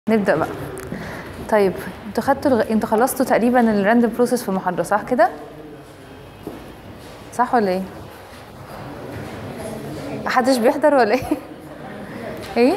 نبدأ بقى طيب انتوا خدتوا الغ... انتوا خلصتوا تقريبا الراندوم بروسيس في المحاضرة صح كده؟ صح ولا ايه؟ محدش بيحضر ولا ايه؟ ايه؟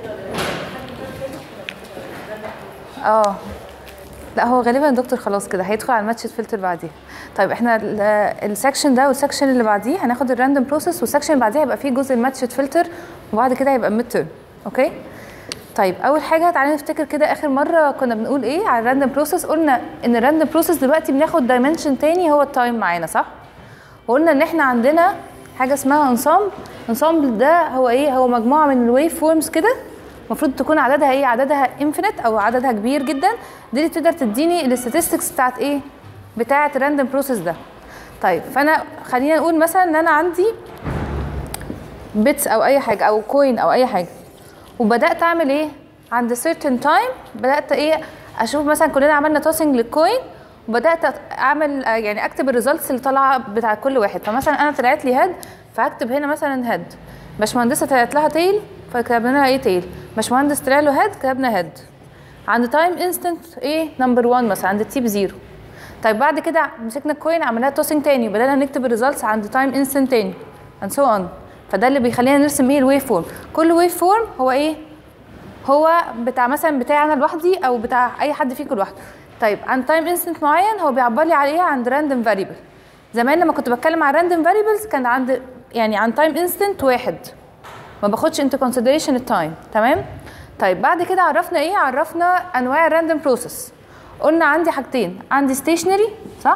اه لا هو غالبا الدكتور خلاص كده هيدخل على الماتش فلتر بعديها طيب احنا ال- السكشن ده والسكشن اللي بعديه هناخد الراندوم بروسيس والسكشن اللي بعديه هيبقى فيه جزء الماتش فلتر وبعد كده هيبقى ميد تيرم اوكي طيب اول حاجه تعالى نفتكر كده اخر مره كنا بنقول ايه على الراندوم بروسيس قلنا ان الراندوم بروسيس دلوقتي بناخد دايمنشن تاني هو التايم معانا صح وقلنا ان احنا عندنا حاجه اسمها انسامبل انسامبل ده هو ايه هو مجموعه من الويف فورمز كده المفروض تكون عددها ايه عددها انفينيت او عددها كبير جدا دي اللي تقدر تديني الاستاتستكس بتاعت ايه بتاعت الراندوم بروسيس ده طيب فانا خلينا نقول مثلا ان انا عندي بيتس او اي حاجه او كوين او اي حاجه وبدات اعمل ايه عند certain time بدات ايه اشوف مثلا كلنا عملنا توسنج للكوين وبدات اعمل آه، يعني اكتب الريزلتس اللي طالعه بتاع كل واحد فمثلا انا طلعت لي هيد فهكتب هنا مثلا هيد باشمهندسه طلعت لها تيل فكتبنا لها ايه تيل باشمهندس طلع له هيد كتبنا هيد عند تايم انستنت ايه نمبر 1 مثلا عند التيب زيرو طيب بعد كده مسكنا الكوين عملناها توسنج تاني وبدأنا نكتب الريزلتس عند تايم انستنت تاني and so on فده اللي بيخلينا نرسم ايه الويف فورم كل ويف فورم هو ايه هو بتاع مثلا بتاعي انا لوحدي او بتاع اي حد فيكم لوحده طيب عن تايم انستنت معين هو بيعبر لي على ايه عند راندوم فاريبل زمان لما كنت بتكلم عن راندوم فاريبلز كان عند يعني عن تايم انستنت واحد ما باخدش انتو كونسيدريشن التايم تمام طيب بعد كده عرفنا ايه عرفنا انواع الراندوم بروسيس قلنا عندي حاجتين عندي ستيشنري صح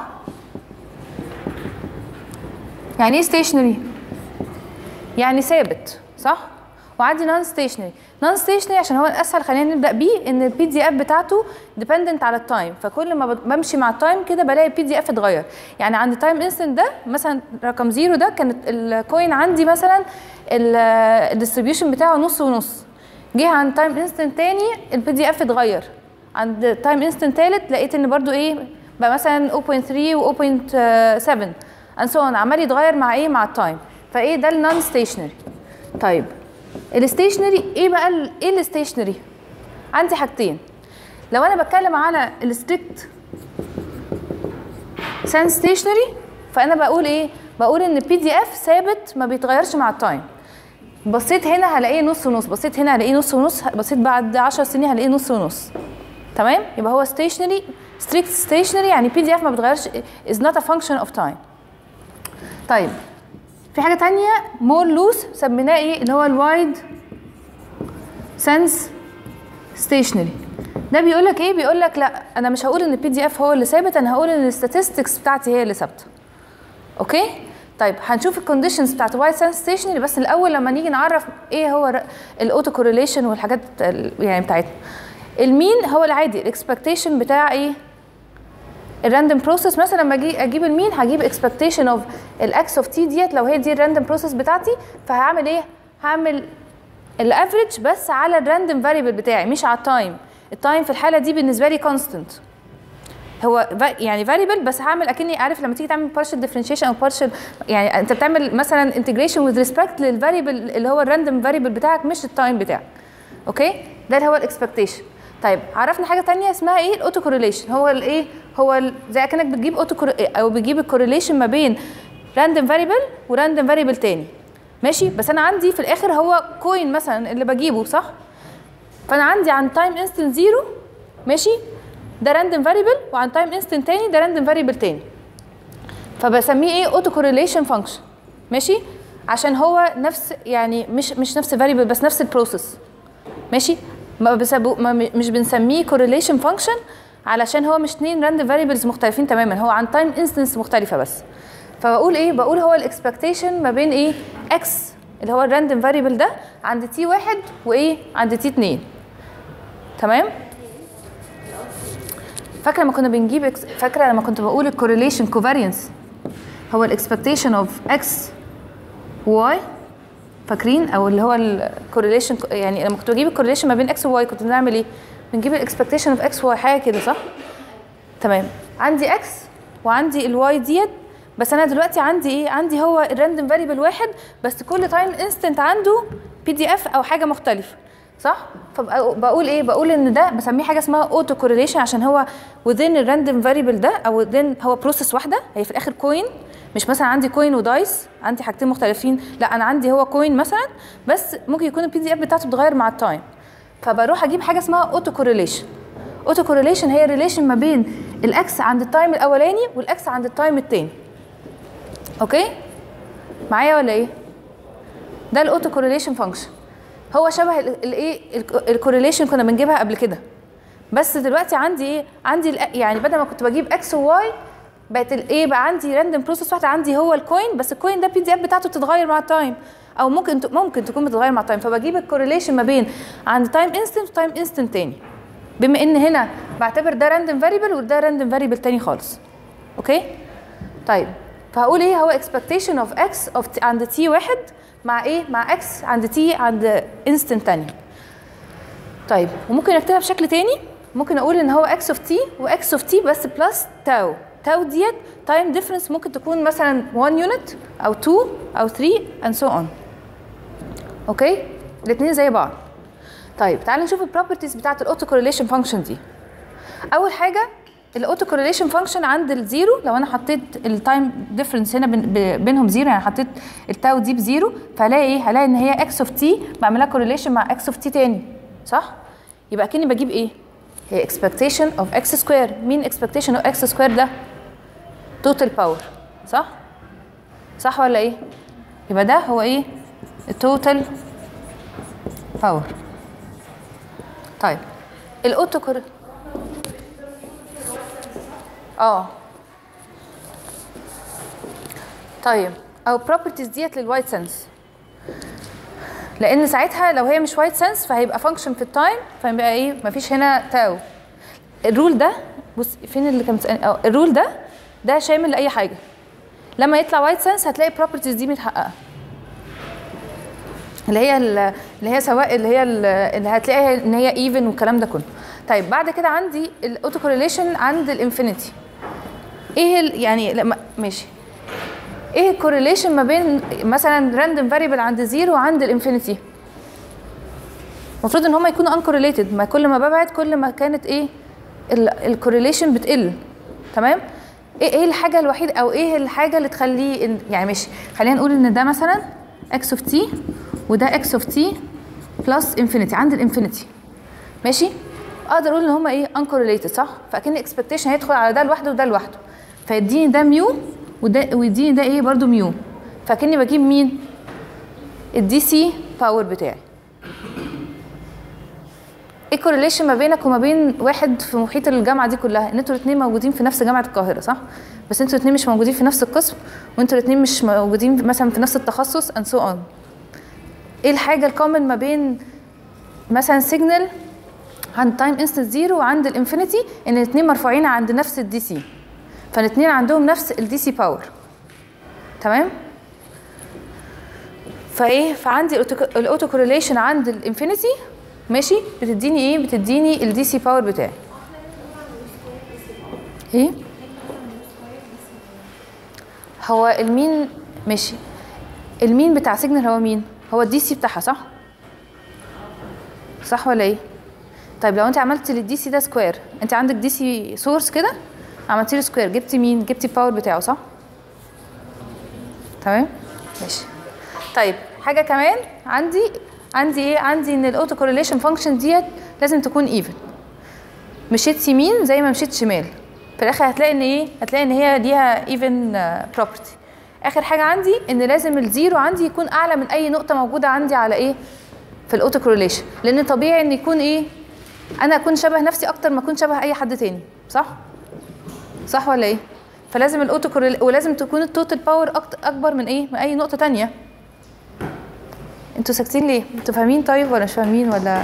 يعني ايه ستيشنري يعني ثابت صح وعندي نون ستيشنري نون ستيشنري عشان هو الاسهل خلينا نبدا بيه ان البي دي اف بتاعته ديبندنت على التايم فكل ما بت- بمشي مع التايم كده بلاقي البي دي اف اتغير يعني عند تايم انستنت ده مثلا رقم زيرو ده كانت الكوين عندي مثلا الديستريبيوشن بتاعه نص ونص جه عند تايم انستنت تاني البي دي اف اتغير عند تايم انستنت تالت لقيت ان برضو ايه بقى مثلا 0.3 و 0.7 and so on عمال يتغير مع ايه مع التايم فايه ده النون ستيشنري طيب الستيشنري ايه بقى ال- ايه الستيشنري عندي حاجتين لو انا بتكلم على الستريكت سان ستيشنري فانا بقول ايه بقول ان البي دي اف ثابت ما بيتغيرش مع التايم بصيت هنا هلاقيه نص ونص بصيت هنا هلاقيه نص ونص بصيت بعد 10 سنين هلاقيه نص ونص تمام يبقى هو ستيشنري ستريكت ستيشنري يعني بي دي اف ما بيتغيرش is not a function of time طيب في حاجه تانية مور لوس سميناه ايه اللي هو الوايد سنس ستيشنري ده بيقول لك ايه بيقول لك لا انا مش هقول ان البي دي اف هو اللي ثابت انا هقول ان الستاتستكس بتاعتي هي اللي ثابته اوكي طيب هنشوف الكونديشنز بتاعت الوايد سنس ستيشنري بس الاول لما نيجي نعرف ايه هو الاوتو كورليشن والحاجات ال- يعني بتاعتنا المين هو العادي الاكسبكتيشن بتاع ايه الراندوم بروسيس مثلا لما اجي اجيب المين هجيب اكسبكتيشن اوف الاكس اوف تي ديت لو هي دي الراندوم بروسيس بتاعتي فهعمل ايه هعمل الافريج بس على الراندوم فاريبل بتاعي مش على التايم التايم في الحاله دي بالنسبه لي كونستنت هو va- يعني فاريبل بس هعمل اكني عارف لما تيجي تعمل partial differentiation او partial يعني انت بتعمل مثلا integration with respect للفاريبل اللي هو الراندوم فاريبل بتاعك مش التايم بتاعك اوكي ده اللي هو الاكسبكتيشن طيب عرفنا حاجه تانية اسمها ايه الاوتو كورليشن هو الايه هو ال- زي اكنك بتجيب اوتو او بتجيب الكورليشن ما بين راندوم فاريبل وراندوم فاريبل تاني ماشي بس انا عندي في الاخر هو كوين مثلا اللي بجيبه صح فانا عندي عن تايم انستنت زيرو ماشي ده راندوم فاريبل وعن تايم انستنت تاني ده راندوم فاريبل تاني فبسميه ايه اوتو كورليشن فانكشن ماشي عشان هو نفس يعني مش مش نفس فاريبل بس نفس البروسيس ماشي ما, بسبو ما مش بنسميه كورليشن فانكشن علشان هو مش اتنين راندوم فاريبلز مختلفين تماما هو عن تايم انستنس مختلفه بس فبقول ايه بقول هو الاكسبكتيشن ما بين ايه اكس اللي هو الراندوم فاريبل ده عند تي واحد وايه عند تي اتنين تمام فاكره لما كنا بنجيب إكس- فاكره لما كنت بقول الكورليشن كوفارينس هو الاكسبكتيشن اوف اكس واي فاكرين او اللي هو الكورليشن يعني لما كنت بجيب الكورليشن ما بين اكس وواي كنت بنعمل ايه بنجيب الاكسبكتيشن اوف اكس واي حاجه كده صح تمام عندي اكس وعندي الواي ديت بس انا دلوقتي عندي ايه عندي هو الراندوم فاريبل واحد بس كل تايم انستنت عنده بي دي اف او حاجه مختلفه صح فبقول ايه بقول ان ده بسميه حاجه اسمها اوتو كورليشن عشان هو within الراندوم فاريبل ده او within هو بروسيس واحده هي في الاخر كوين مش مثلا عندي كوين ودايس عندي حاجتين مختلفين لا انا عندي هو كوين مثلا بس ممكن يكون البي دي اف بتاعته بتتغير مع التايم فبروح اجيب حاجه اسمها اوتو كورليشن اوتو كورليشن هي ريليشن ما بين الاكس عند التايم الاولاني والاكس عند التايم التاني اوكي معايا ولا ايه ده الاوتو كورليشن فانكشن هو شبه الايه الكورليشن كنا بنجيبها قبل كده بس دلوقتي عندي ايه عندي يعني بدل ما كنت بجيب اكس وواي بقت الايه بقى عندي راندوم بروسيس واحده عندي هو الكوين بس الكوين ده البي دي اف بتاعته بتتغير مع التايم او ممكن ممكن تكون بتتغير مع التايم فبجيب الكورليشن ما بين عند تايم انستنت وتايم انستنت تاني بما ان هنا بعتبر ده راندوم فاريبل وده راندوم فاريبل تاني خالص اوكي طيب فهقول ايه هو expectation of x of t عند t واحد مع ايه مع x عند t عند instant تانية طيب وممكن اكتبها بشكل تاني ممكن اقول ان هو x of t و x of t بس بلس تاو تاو ديت تايم ديفرنس ممكن تكون مثلا 1 يونت او 2 او 3 and so on اوكي الاثنين زي بعض طيب تعالوا نشوف البروبرتيز بتاعت الاوتو كورليشن فانكشن دي اول حاجه الاوتو كورليشن فانكشن عند الزيرو لو انا حطيت التايم ديفرنس هنا بين بينهم زيرو يعني حطيت التاو دي بزيرو فهلاقي ايه هلاقي ان هي اكس اوف تي بعملها كورليشن مع اكس اوف تي تاني صح يبقى كاني بجيب ايه هي اكسبكتيشن اوف اكس سكوير مين اكسبكتيشن اوف اكس سكوير ده توتال باور صح صح ولا ايه يبقى ده هو ايه التوتال باور طيب الاوتو كور اه طيب او properties ديت للوايت سنس لان ساعتها لو هي مش وايت سنس فهيبقى فانكشن في التايم فيبقى ايه مفيش هنا تاو الرول ده بص فين اللي كان بتسألني اه الرول ده ده شامل لاي حاجه لما يطلع وايت سنس هتلاقي البروبرتيز دي متحققه اللي هي اللي هي سواء اللي هي اللي هتلاقيها ان هي ايفن والكلام ده كله طيب بعد كده عندي الاوتو كورليشن عند الانفينيتي ايه ال يعني لما ماشي ايه الكورليشن ما بين مثلا راندوم فاريبل عند زيرو وعند الانفينيتي المفروض ان هما يكونوا انكورليتد ما كل ما ببعد كل ما كانت ايه الكورليشن بتقل تمام ايه ايه الحاجه الوحيده او ايه الحاجه اللي تخليه إن- يعني ماشي خلينا نقول ان ده مثلا اكس اوف تي وده اكس اوف تي بلس انفينيتي عند الانفينيتي ماشي اقدر اقول ان هما ايه uncorrelated صح فاكن اكسبكتيشن هيدخل على ده لوحده وده لوحده فيديني ده ميو وده ويديني ده ايه برضو ميو فاكني بجيب مين الدي سي باور بتاعي ايه الكورليشن ما بينك وما بين واحد في محيط الجامعه دي كلها ان انتوا الاثنين موجودين في نفس جامعه القاهره صح بس انتوا الاثنين مش موجودين في نفس القسم وانتوا الاثنين مش موجودين مثلا في نفس التخصص and so on ايه الحاجه الكومن ما بين مثلا سيجنال عند تايم انستنت زيرو وعند الانفينيتي ان الاثنين مرفوعين عند نفس الدي سي فالاثنين عندهم نفس الدي سي باور تمام فايه فعندي الاوتو كورليشن عند الانفينيتي ماشي بتديني ايه بتديني الدي سي باور بتاعي ايه هو المين ماشي المين بتاع سيجنال هو مين هو الدي سي بتاعها صح صح ولا ايه طيب لو انت عملت للدي سي ده سكوير انت عندك دي سي سورس كده عملت له سكوير جبتي مين جبتي الباور بتاعه صح تمام ماشي طيب حاجه كمان عندي عندي ايه عندي ان الاوتو كورليشن فانكشن ديت لازم تكون ايفن مشيت يمين زي ما مشيت شمال في الاخر هتلاقي ان ايه هتلاقي ان هي ليها ايفن بروبرتي اخر حاجه عندي ان لازم الزيرو عندي يكون اعلى من اي نقطه موجوده عندي على ايه في الاوتو كورليشن لان طبيعي ان يكون ايه انا اكون شبه نفسي اكتر ما اكون شبه اي حد تاني صح صح ولا ايه فلازم الاوتو كورل ولازم تكون التوتال باور اكبر من ايه من اي نقطه تانية انتوا ساكتين ليه انتوا فاهمين طيب ولا مش فاهمين ولا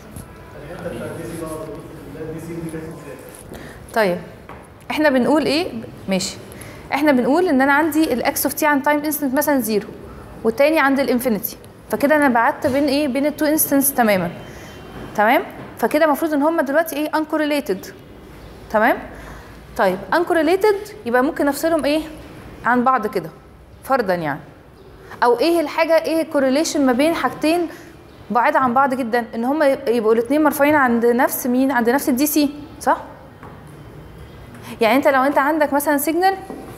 طيب احنا بنقول ايه ماشي احنا بنقول ان انا عندي الاكس اوف تي عند تايم انستنت مثلا زيرو والتاني عند الانفينيتي فكده انا بعدت بين ايه بين التو انستنس تماما تمام فكده المفروض ان هم دلوقتي ايه uncorrelated تمام طيب uncorrelated يبقى ممكن نفصلهم ايه عن بعض كده فرضا يعني او ايه الحاجه ايه الكورليشن ما بين حاجتين بعاد عن بعض جدا ان هم يبقوا الاثنين مرفوعين عند نفس مين عند نفس الدي سي صح يعني انت لو انت عندك مثلا سيجنال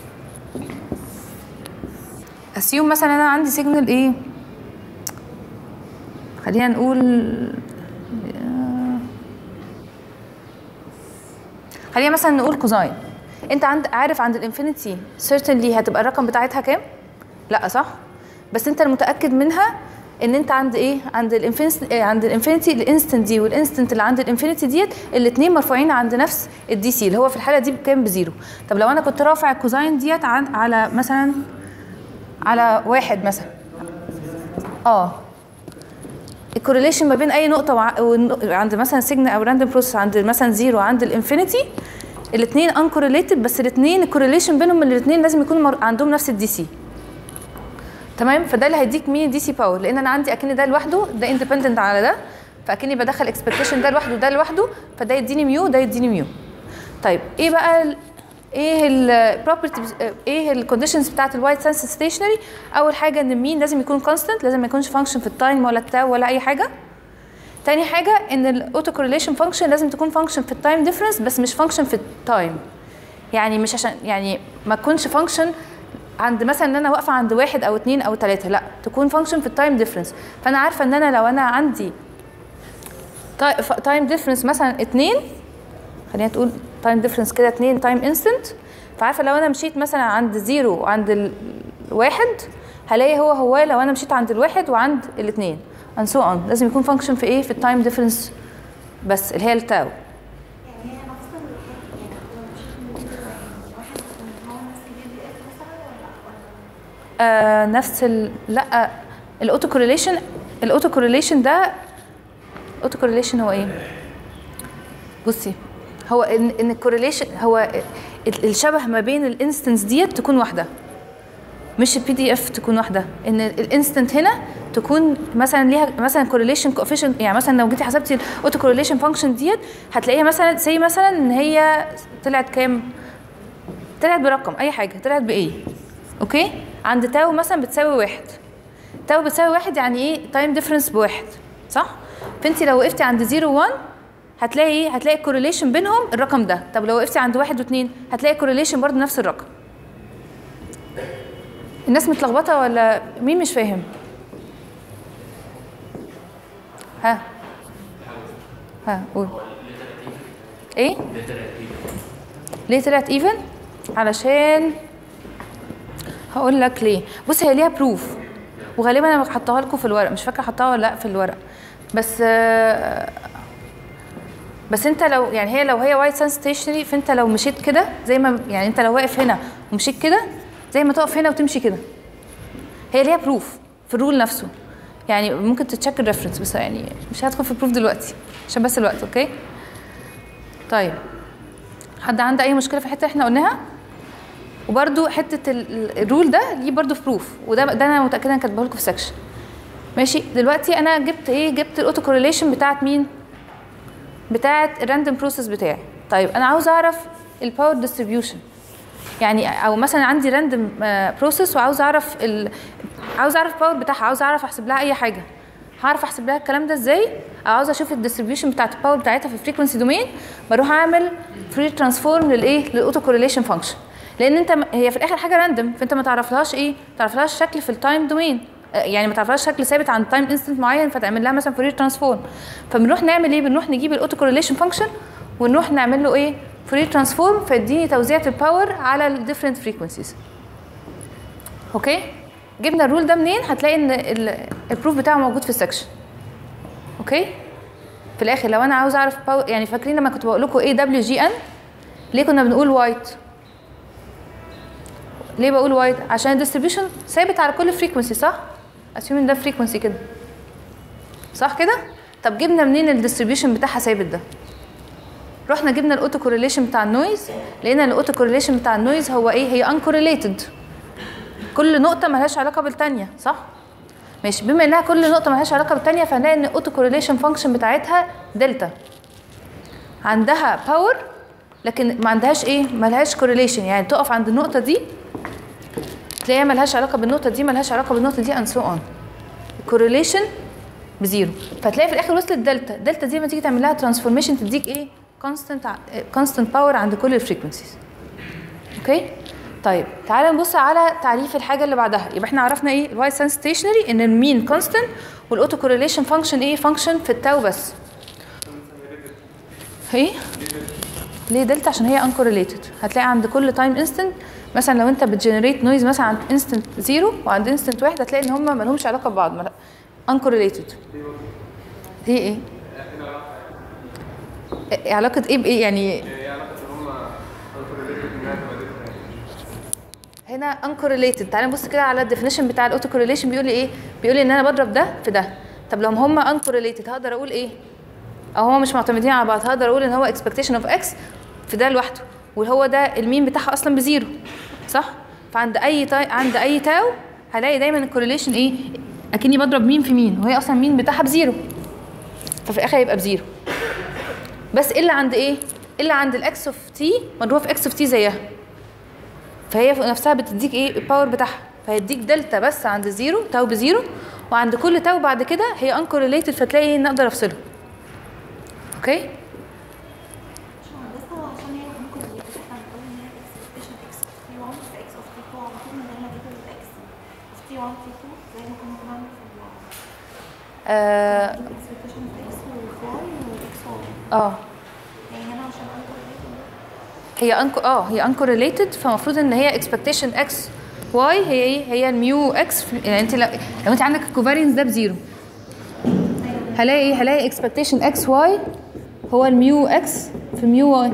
اسيوم مثلا انا عندي سيجنال ايه خلينا نقول خلينا مثلا نقول كوزاين انت عند عارف عند الانفينيتي سيرتنلي هتبقى الرقم بتاعتها كام لا صح بس انت المتاكد منها ان انت عند ايه عند الانفينيتي عند الانفينيتي الانستنت دي والانستنت اللي عند الانفينيتي ديت الاثنين مرفوعين عند نفس الدي سي اللي هو في الحاله دي بكام بزيرو طب لو انا كنت رافع الكوزاين ديت عن على مثلا على واحد مثلا اه الكورليشن ما بين اي نقطه وع... والن- عند مثلا سيجن او راندوم بروسيس عند مثلا زيرو عند الانفينيتي الاثنين انكورليتد بس الاثنين الكورليشن بينهم الاثنين لازم يكونوا مر... عندهم نفس الدي سي تمام فده اللي هيديك مين دي سي باور لان انا عندي اكن ده لوحده ده اندبندنت على ده فاكني بدخل اكسبكتيشن ده لوحده ده لوحده فده يديني ميو ده يديني ميو طيب ايه بقى ال ايه البروبرتيز ايه الكونديشنز بتاعت الوايت سنس ستيشنري اول حاجه ان مين لازم يكون كونستنت لازم ما يكونش فانكشن في التايم ولا التاو ولا اي حاجه تاني حاجه ان الاوتو كورليشن فانكشن لازم تكون فانكشن في التايم ديفرنس بس مش فانكشن في التايم يعني مش عشان يعني ما تكونش فانكشن عند مثلا ان انا واقفه عند واحد او اتنين او تلاته لا تكون فانكشن في التايم ديفرنس فانا عارفه ان انا لو انا عندي تايم ديفرنس مثلا اتنين خلينا تقول تايم ديفرنس كده اتنين تايم انستنت فعارفه لو انا مشيت مثلا عند زيرو وعند الواحد هلاقي هو هو لو انا مشيت عند الواحد وعند الاثنين and so on لازم يكون فانكشن في ايه في التايم ديفرنس بس اللي هي التاو يعني هي نفس ال يعني واحد هو نفس البي دي اف مثلا ولا ولا آه نفس ال لا الاوتو كورليشن الاوتو كورليشن ده اوتو كورليشن هو ايه بصي هو ان ان الكورليشن هو ال- الشبه ما بين الانستنس ديت تكون واحده مش البي دي اف تكون واحده ان الانستنت هنا تكون مثلا ليها مثلا كورليشن كوفيشنت يعني مثلا لو جيتي حسبتي الاوتو كورليشن فانكشن ديت هتلاقيها مثلا زي مثلا ان هي طلعت كام طلعت برقم اي حاجه طلعت بايه اوكي عند تاو مثلا بتساوي واحد تاو بتساوي واحد يعني ايه تايم ديفرنس بواحد صح فانت لو وقفتي عند 0 1 هتلاقي ايه هتلاقي الكورليشن بينهم الرقم ده طب لو وقفتي عند واحد واثنين هتلاقي الكورليشن برضه نفس الرقم الناس متلخبطه ولا مين مش فاهم ها ها قول ايه ليه طلعت ايفن علشان هقول لك ليه بص هي ليها بروف وغالبا انا حطاها لكم في الورق مش فاكره حطاها ولا لا في الورق بس آه، بس انت لو يعني هي لو هي وايت سان ستيشنري فانت لو مشيت كده زي ما يعني انت لو واقف هنا ومشيت كده زي ما تقف هنا وتمشي كده هي ليها بروف في الرول نفسه يعني ممكن تتشيك الريفرنس بس يعني مش هدخل في البروف دلوقتي عشان بس الوقت اوكي طيب حد عنده اي مشكله في الحته اللي احنا قلناها وبرده حته ال- ال- الرول ده ليه برده في بروف وده ده انا متاكده ان كاتبه لكم في سكشن ماشي دلوقتي انا جبت ايه جبت الاوتو كورليشن بتاعت مين بتاعت الراندوم بروسيس بتاعي طيب انا عاوز اعرف الباور ديستريبيوشن يعني او مثلا عندي راندوم بروسيس وعاوز اعرف ال... عاوز اعرف الباور بتاعها عاوز اعرف احسب لها اي حاجه هعرف احسب لها الكلام ده ازاي او عاوز اشوف الديستريبيوشن بتاعت الباور بتاعتها في الفريكونسي دومين بروح اعمل فري ترانسفورم للايه للاوتو كورليشن فانكشن لان انت م- هي في الاخر حاجه راندوم فانت ما تعرفلهاش ايه ما تعرفلهاش شكل في التايم دومين يعني ما تعرفلهاش شكل ثابت عن تايم انستنت معين فتعمل لها مثلا فورير ترانسفورم فبنروح نعمل ايه بنروح نجيب الاوتو كورليشن فانكشن ونروح نعمل له ايه فورير ترانسفورم فيديني توزيعه الباور على الديفرنت فريكونسيز اوكي جبنا الرول ده منين هتلاقي ان ال- البروف بتاعه موجود في السكشن اوكي في الاخر لو انا عاوز اعرف باور يعني فاكرين لما كنت بقول لكم ايه دبليو جي ان ليه كنا بنقول وايت ليه بقول وايت عشان الديستريبيوشن ثابت على كل فريكونسي صح اسيوم ده فريكونسي كده صح كده طب جبنا منين الديستريبيوشن بتاعها ثابت ده رحنا جبنا الاوتو كورليشن بتاع النويز لقينا الاوتو كورليشن بتاع النويز هو ايه هي انكورليتد كل نقطه ملهاش علاقه بالتانيه صح ماشي بما انها كل نقطه ملهاش علاقه بالتانيه فهنلاقي ان الاوتو كورليشن فانكشن بتاعتها دلتا عندها باور لكن ما عندهاش ايه ملهاش كورليشن يعني تقف عند النقطه دي تلاقيها ملهاش علاقه بالنقطه دي ملهاش علاقه بالنقطه دي and so on الكورليشن بزيرو فتلاقي في الاخر وصلت دلتا دلتا دي لما تيجي تعمل لها ترانسفورميشن تديك ايه كونستنت كونستنت باور عند كل الفريكونسيز اوكي طيب تعالى نبص على تعريف الحاجه اللي بعدها يبقى احنا عرفنا ايه الوايت سان ستيشنري ان المين كونستنت والاوتو كورليشن فانكشن ايه فانكشن في التاو بس هي ليه دلتا عشان هي انكورليتد هتلاقي عند كل تايم انستنت مثلا لو انت بتجنريت نويز مثلا عند انستنت زيرو وعند انستنت واحد هتلاقي ان هم ما لهمش علاقه ببعض انكورليتد هي ايه إيه علاقه ايه بايه يعني هنا uncorrelated تعالى نبص كده على الديفينيشن بتاع الاوتو كورليشن بيقول لي ايه بيقول لي ان انا بضرب ده في ده طب لو هم uncorrelated هقدر اقول ايه او هما مش معتمدين على بعض هقدر اقول ان هو expectation of x في ده لوحده وهو ده المين بتاعها اصلا بزيرو صح فعند اي تاي... عند اي تاو هلاقي دايما الكورليشن ايه اكني بضرب مين في مين وهي اصلا مين بتاعها بزيرو ففي الاخر هيبقى بزيرو بس الا عند ايه الا عند الاكس اوف تي مضروبه في اكس اوف تي زيها فهي نفسها بتديك ايه الباور بتاعها فهيديك دلتا بس عند زيرو تاو بزيرو وعند كل تاو بعد كده هي انكورليتد فتلاقي إيه نقدر افصله اوكي مش مهندسة عشان هي ممكن اللي احنا بنقول ان هي اكسبكتيشن اكس اوف تي 1 في اكس اوف تي 2 على طول من غير ما نجيب الاكس اوف تي 1 تي 2 زي ما كنا بنعمل في اه الاكسبكتيشن في اكس واي واكس واي اه يعني هنا عشان انكورليتد هي انكو اه هي انكورليتد فالمفروض ان هي اكسبكتيشن اكس واي هي ايه هي الميو اكس يعني انت لو, لو انت عندك الكوفارينس ده بزيرو هلاقي ايه هلاقي اكسبكتيشن اكس واي هو الميو اكس في ميو واي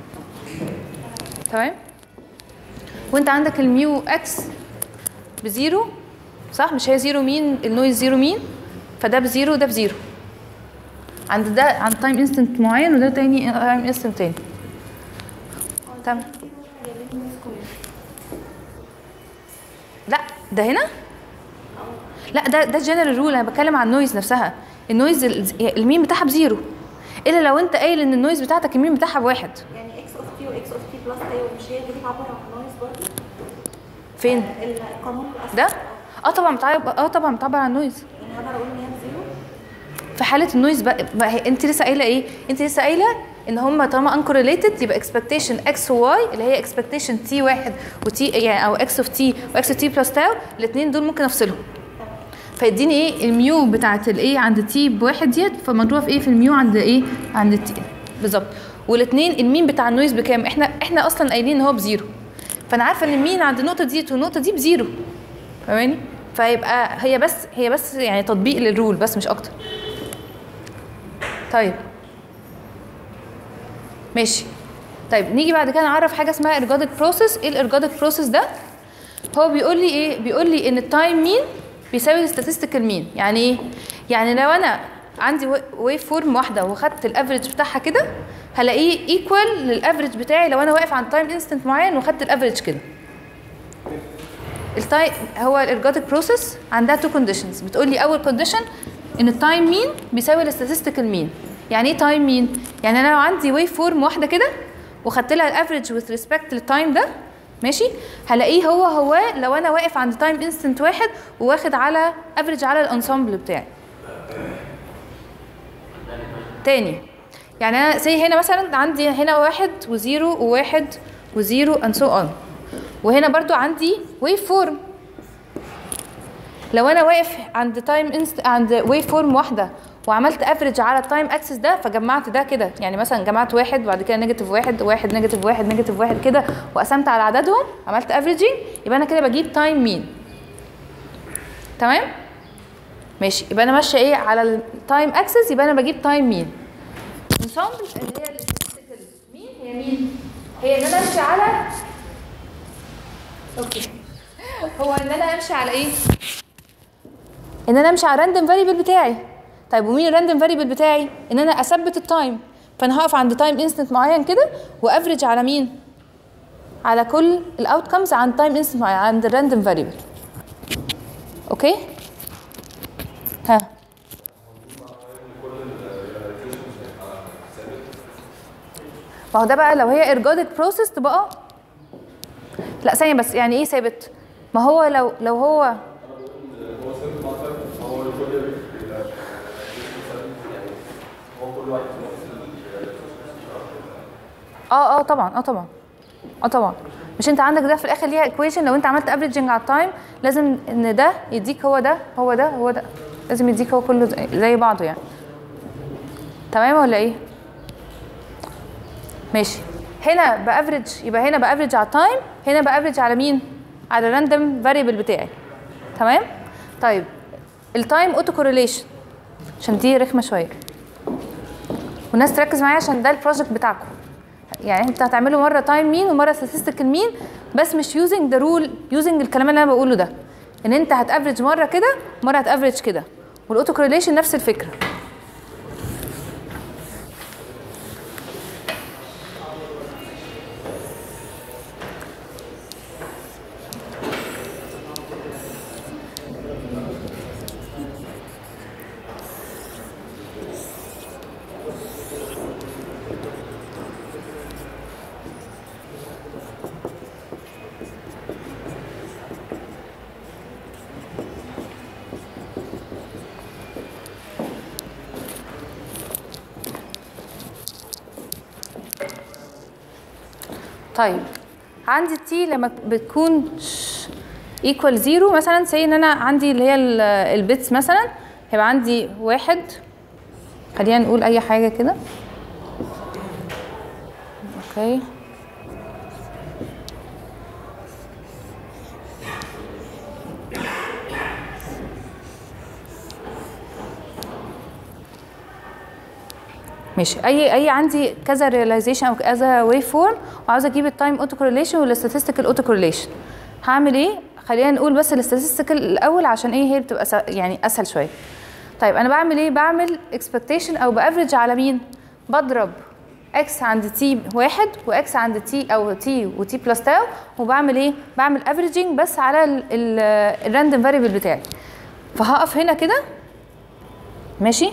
تمام وانت عندك الميو اكس بزيرو صح مش هي زيرو مين النويز زيرو مين فده بزيرو ده بزيرو عند ده عند تايم انستنت معين وده تاني تايم انستنت تاني تمام هي ليفنج سكوير لا ده هنا لا ده ده جنرال رول انا بتكلم عن النويز نفسها النويز ال- المين بتاعها بزيرو الا لو انت قايل ان النويز بتاعتك المين بتاعها بواحد يعني اكس اوف تي واكس اوف تي بلس ايوه مش هي دي بتعبر عن نويز برضه فين القانون الاصلي ده اه طبعا بتعبر اه طبعا بتعبر عن النويز يعني اقدر اقول ان هي بزيرو في حاله النويز بقى, بقى هي انت لسه قايله ايه انت لسه قايله ان هم طالما انكورليتد يبقى اكسبكتيشن اكس وواي اللي هي اكسبكتيشن تي واحد وتي يعني او اكس اوف تي واكس اوف تي بلس تاو الاثنين دول ممكن افصلهم فيديني ايه الميو بتاعت الايه عند تي بواحد ديت فمضروبه في ايه في الميو عند ايه عند التي بالظبط والاثنين المين بتاع النويز بكام احنا احنا اصلا قايلين ان هو بزيرو فانا عارفه ان المين عند النقطه دي والنقطه دي بزيرو فاهماني فيبقى هي بس هي بس يعني تطبيق للرول بس مش اكتر طيب ماشي طيب نيجي بعد كده نعرف حاجه اسمها ارجادك بروسيس ايه الارجادك بروسيس ده هو بيقول لي ايه بيقول لي ان التايم مين بيساوي الستاتستيكال مين يعني ايه يعني لو انا عندي ويف فورم واحده وخدت الافريج بتاعها كده هلاقيه ايكوال للافريج بتاعي لو انا واقف عند تايم انستنت معين وخدت الافريج كده التايم هو الارجادك بروسيس عندها تو كونديشنز بتقول لي اول كونديشن ان التايم مين بيساوي الستاتستيكال مين يعني ايه تايم مين يعني انا لو عندي ويف فورم واحده كده وخدت لها الافريج وذ ريسبكت للتايم ده ماشي هلاقيه هو هو لو انا واقف عند تايم انستنت واحد وواخد على افريج على الانسامبل بتاعي تاني يعني انا زي هنا مثلا عندي هنا واحد وزيرو وواحد وزيرو and so on وهنا برضو عندي ويف فورم لو انا واقف عند تايم انست عند ويف فورم واحده وعملت افريج على التايم اكسس ده فجمعت ده كده يعني مثلا جمعت واحد وبعد كده نيجاتيف واحد واحد نيجاتيف واحد نيجاتيف واحد كده وقسمت على عددهم عملت افريجنج يبقى انا كده بجيب تايم مين تمام ماشي يبقى انا ماشيه ايه على التايم اكسس يبقى انا بجيب تايم مين انسامبل اللي هي الستاتستيكال مين هي مين هي ان انا امشي على اوكي هو ان انا امشي على ايه ان انا امشي على الراندوم فاريبل بتاعي طيب ومين الراندوم فاريبل بتاعي ان انا اثبت التايم فانا هقف عند تايم انستنت معين كده وافريج على مين على كل الاوتكمز عند تايم انستنت معين عند الراندوم فاريبل اوكي ها ما هو ده بقى لو هي ارجادك بروسيس تبقى لا ثانيه بس يعني ايه ثابت ما هو لو لو هو اه اه طبعا اه طبعا اه طبعا مش انت عندك ده في الاخر ليها ايكويشن لو انت عملت افريجنج على التايم لازم ان ده يديك هو ده هو ده هو ده لازم يديك هو كله زي- زي بعضه يعني تمام ولا ايه ماشي هنا بافريج يبقى هنا بافريج على التايم هنا بافريج على مين على الراندوم فاريبل بتاعي تمام طيب التايم اوتو كورليشن عشان دي رخمه شويه والناس تركز معايا عشان ده البروجكت بتاعكم يعني انت هتعمله مره تايم مين ومره statistical مين بس مش يوزنج ذا رول يوزنج الكلام اللي انا بقوله ده ان انت هتافرج مره كده مره هتافرج كده والاوتو كورليشن نفس الفكره طيب عندي التي لما بتكون ايكوال زيرو مثلا سي ان انا عندي اللي هي ال- البيتس مثلا هيبقى عندي واحد خلينا نقول اي حاجه كده اوكي ماشي اي اي عندي كذا ريلايزيشن او كذا واي فورم وعاوزه اجيب التايم اوتو كورليشن والستاتستيكال اوتو كورليشن هعمل ايه خلينا نقول بس الستاتستيكال الاول عشان ايه هي بتبقى س- يعني اسهل شويه طيب انا بعمل ايه بعمل اكسبكتيشن او بافريج على مين بضرب اكس عند تي واحد واكس عند تي او تي وتي بلس تاو وبعمل ايه بعمل افريجنج بس على الراندوم فاريبل بتاعي فهقف هنا كده ماشي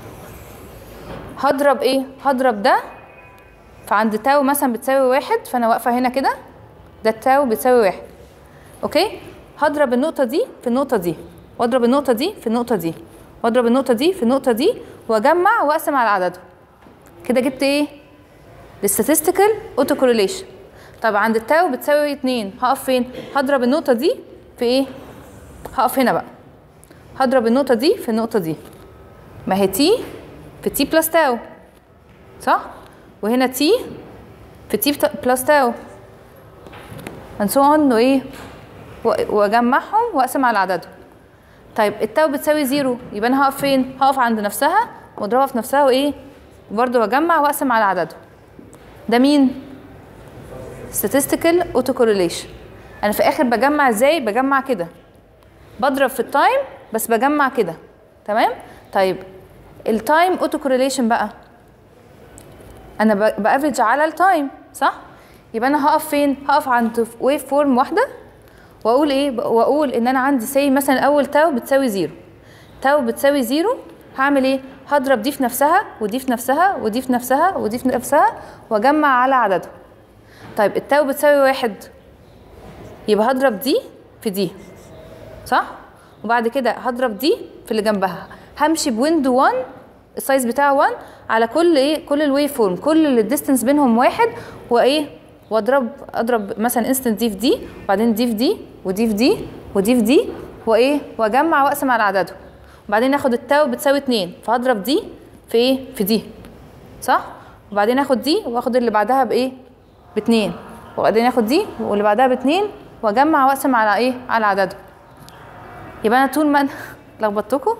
هضرب ايه هضرب ده فعند تاو مثلا بتساوي واحد فانا واقفه هنا كده ده التاو بتساوي واحد اوكي هضرب النقطه دي في النقطه دي واضرب النقطه دي في النقطه دي واضرب النقطه دي في النقطه دي واجمع واقسم على عددهم كده جبت ايه الستاتستيكال اوتو كورليشن طب عند التاو بتساوي اتنين هقف فين هضرب النقطه دي في ايه هقف هنا بقى هضرب النقطه دي في النقطه دي ما هي تي في تي بلس تاو صح وهنا تي في تي بلس تاو and so on انه ايه و- واجمعهم واقسم على عددهم طيب التاو بتساوي زيرو يبقى انا هقف فين هقف عند نفسها واضربها في نفسها وايه برضه واجمع واقسم على عددهم ده مين statistical autocorrelation انا في الاخر بجمع ازاي بجمع كده بضرب في التايم بس بجمع كده تمام طيب التايم اوتو كورليشن بقى انا ب- بافرج على التايم صح يبقى انا هقف فين هقف عند ويف فورم واحده واقول ايه ب- واقول ان انا عندي سي مثلا اول تاو بتساوي زيرو تاو بتساوي زيرو هعمل ايه هضرب دي في نفسها ودي في نفسها ودي في نفسها ودي في نفسها واجمع على عددهم طيب التاو بتساوي واحد يبقى هضرب دي في دي صح وبعد كده هضرب دي في اللي جنبها همشي بويندو 1 السايز بتاعه 1 على كل ايه كل الواي فورم كل اللي الديستنس بينهم واحد وايه واضرب اضرب مثلا انستنت دي في دي وبعدين دي في دي ودي في دي ودي في دي وايه واجمع واقسم على عددهم وبعدين اخد التاو بتساوي 2 فهضرب دي في ايه في دي صح وبعدين اخد دي واخد اللي بعدها بايه باتنين وبعدين اخد دي واللي بعدها باتنين واجمع واقسم على ايه على عددهم يبقى انا طول ما انا لخبطتكم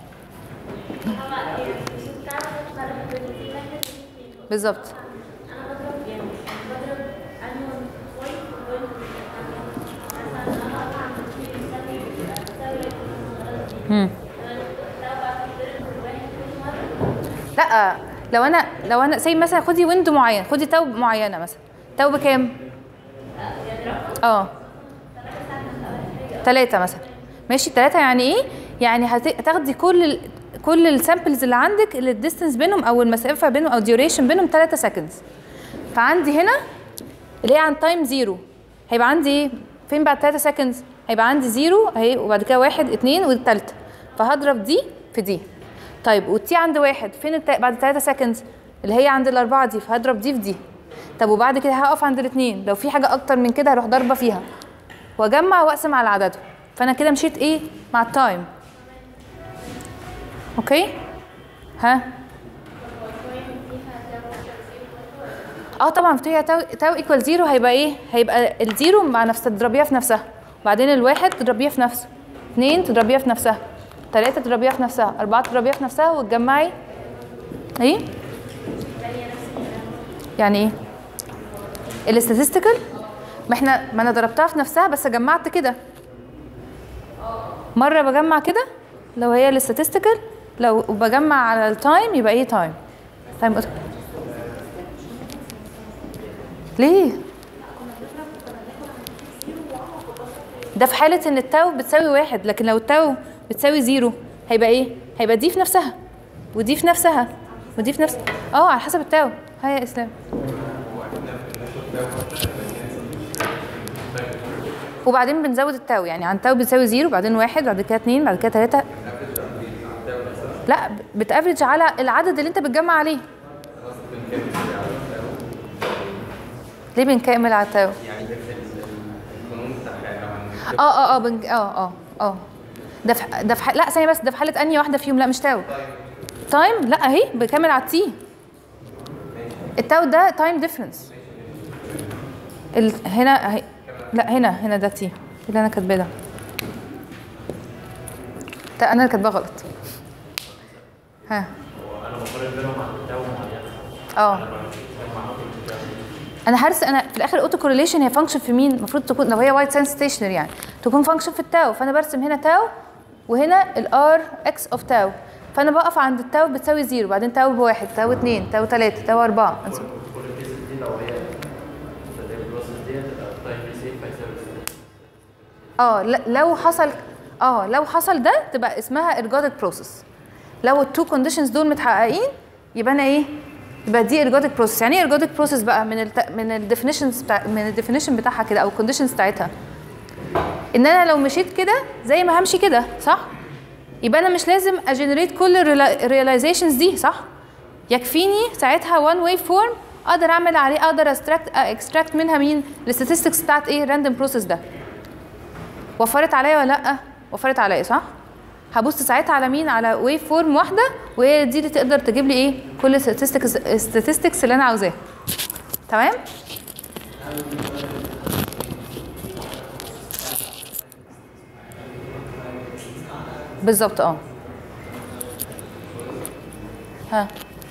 بالظبط مم. لا لو انا لو انا زي مثلا خدي ويندو معين خدي تو معينه مثلا تو بكام اه ثلاثة مثلا ماشي ثلاثة يعني ايه؟ يعني هت- هتاخدي كل ال كل السامبلز اللي عندك اللي الديستنس بينهم او المسافة بينهم او الديوريشن بينهم 3 سكندز فعندي هنا اللي هي عن تايم زيرو هيبقى عندي ايه؟ فين بعد 3 سكندز؟ هيبقى عندي زيرو اهي وبعد كده واحد اتنين والتالتة فهضرب دي في دي طيب والتي عند واحد فين الت... بعد 3 سكندز اللي هي عند الأربعة دي فهضرب دي في دي طب وبعد كده هقف عند الاثنين لو في حاجه اكتر من كده هروح ضاربه فيها واجمع واقسم على عددهم فانا كده مشيت ايه مع التايم اوكي ها اه طبعا فيها تاو تاو ايكوال زيرو هيبقى ايه هيبقى الزيرو مع نفس تضربيها في نفسها وبعدين الواحد تضربيها في نفسه اثنين تضربيها في نفسها ثلاثة تضربيها في نفسها أربعة تضربيها في نفسها وتجمعي ايه يعني ايه الاستاتستيكال ما احنا ما انا ضربتها في نفسها بس جمعت كده مره بجمع كده لو هي الاستاتستيكال لو بجمع على التايم يبقى ايه تايم تايم ليه ده في حالة ان التاو بتساوي واحد لكن لو التاو بتساوي زيرو هيبقى ايه؟ هيبقى دي في نفسها ودي في نفسها ودي في نفس اه على حسب التاو هيا يا اسلام وبعدين بنزود التاو يعني عن تاو بتساوي زيرو بعدين واحد بعد كده اتنين بعد كده تلاتة لا بتافرج على العدد اللي انت بتجمع عليه ليه بنكمل على التاو؟ يعني ده في القانون بتاعها لو هن- اه اه اه بنج... اه اه اه ده في ده في ح... لا ثانيه بس ده في حاله انهي واحده فيهم لا مش تاو تايم لا اهي بكمل على التي التاو ده تايم ديفرنس ال... هنا اهي لا هنا هنا ده تي اللي انا كاتباه ده ده انا اللي كاتباه غلط ها انا بقارن بينهم عند التاو معينه اه انا هرس انا في الاخر اوتو كورليشن هي فانكشن في مين المفروض تكون لو هي وايت ساين ستيشنري يعني تكون فانكشن في التاو فانا برسم هنا تاو وهنا الار اكس اوف تاو فانا بقف عند التاو بتساوي زيرو بعدين تاو بواحد تاو اتنين تاو تلاته تاو اربعه كل الكيسز دي لو هي اللي هي البروسيس دي هتبقى التايم ريسيف هيساوي الستاتستكس. اه لا- لو حصل اه لو حصل ده تبقى اسمها ارجادك بروسيس لو التو كونديشنز دول متحققين يبقى انا ايه يبقى دي ارجادك بروسيس يعني ايه ارجادك بروسيس بقى من الت... من الديفينيشنز بتاع من الديفينيشن بتاعها كده او الكونديشنز بتاعتها ان انا لو مشيت كده زي ما همشي كده صح يبقى انا مش لازم اجنريت كل الريلايزيشنز دي صح يكفيني ساعتها وان واي فورم اقدر اعمل عليه اقدر استراكت اكستراكت منها مين الستاتستكس بتاعت ايه راندوم بروسيس ده وفرت عليا ولا لا وفرت عليا صح هبص ساعتها على مين على ويف فورم واحده وهي دي اللي تقدر تجيب لي ايه كل الستاتستكس statistics اللي انا عاوزاها تمام بالظبط اه ها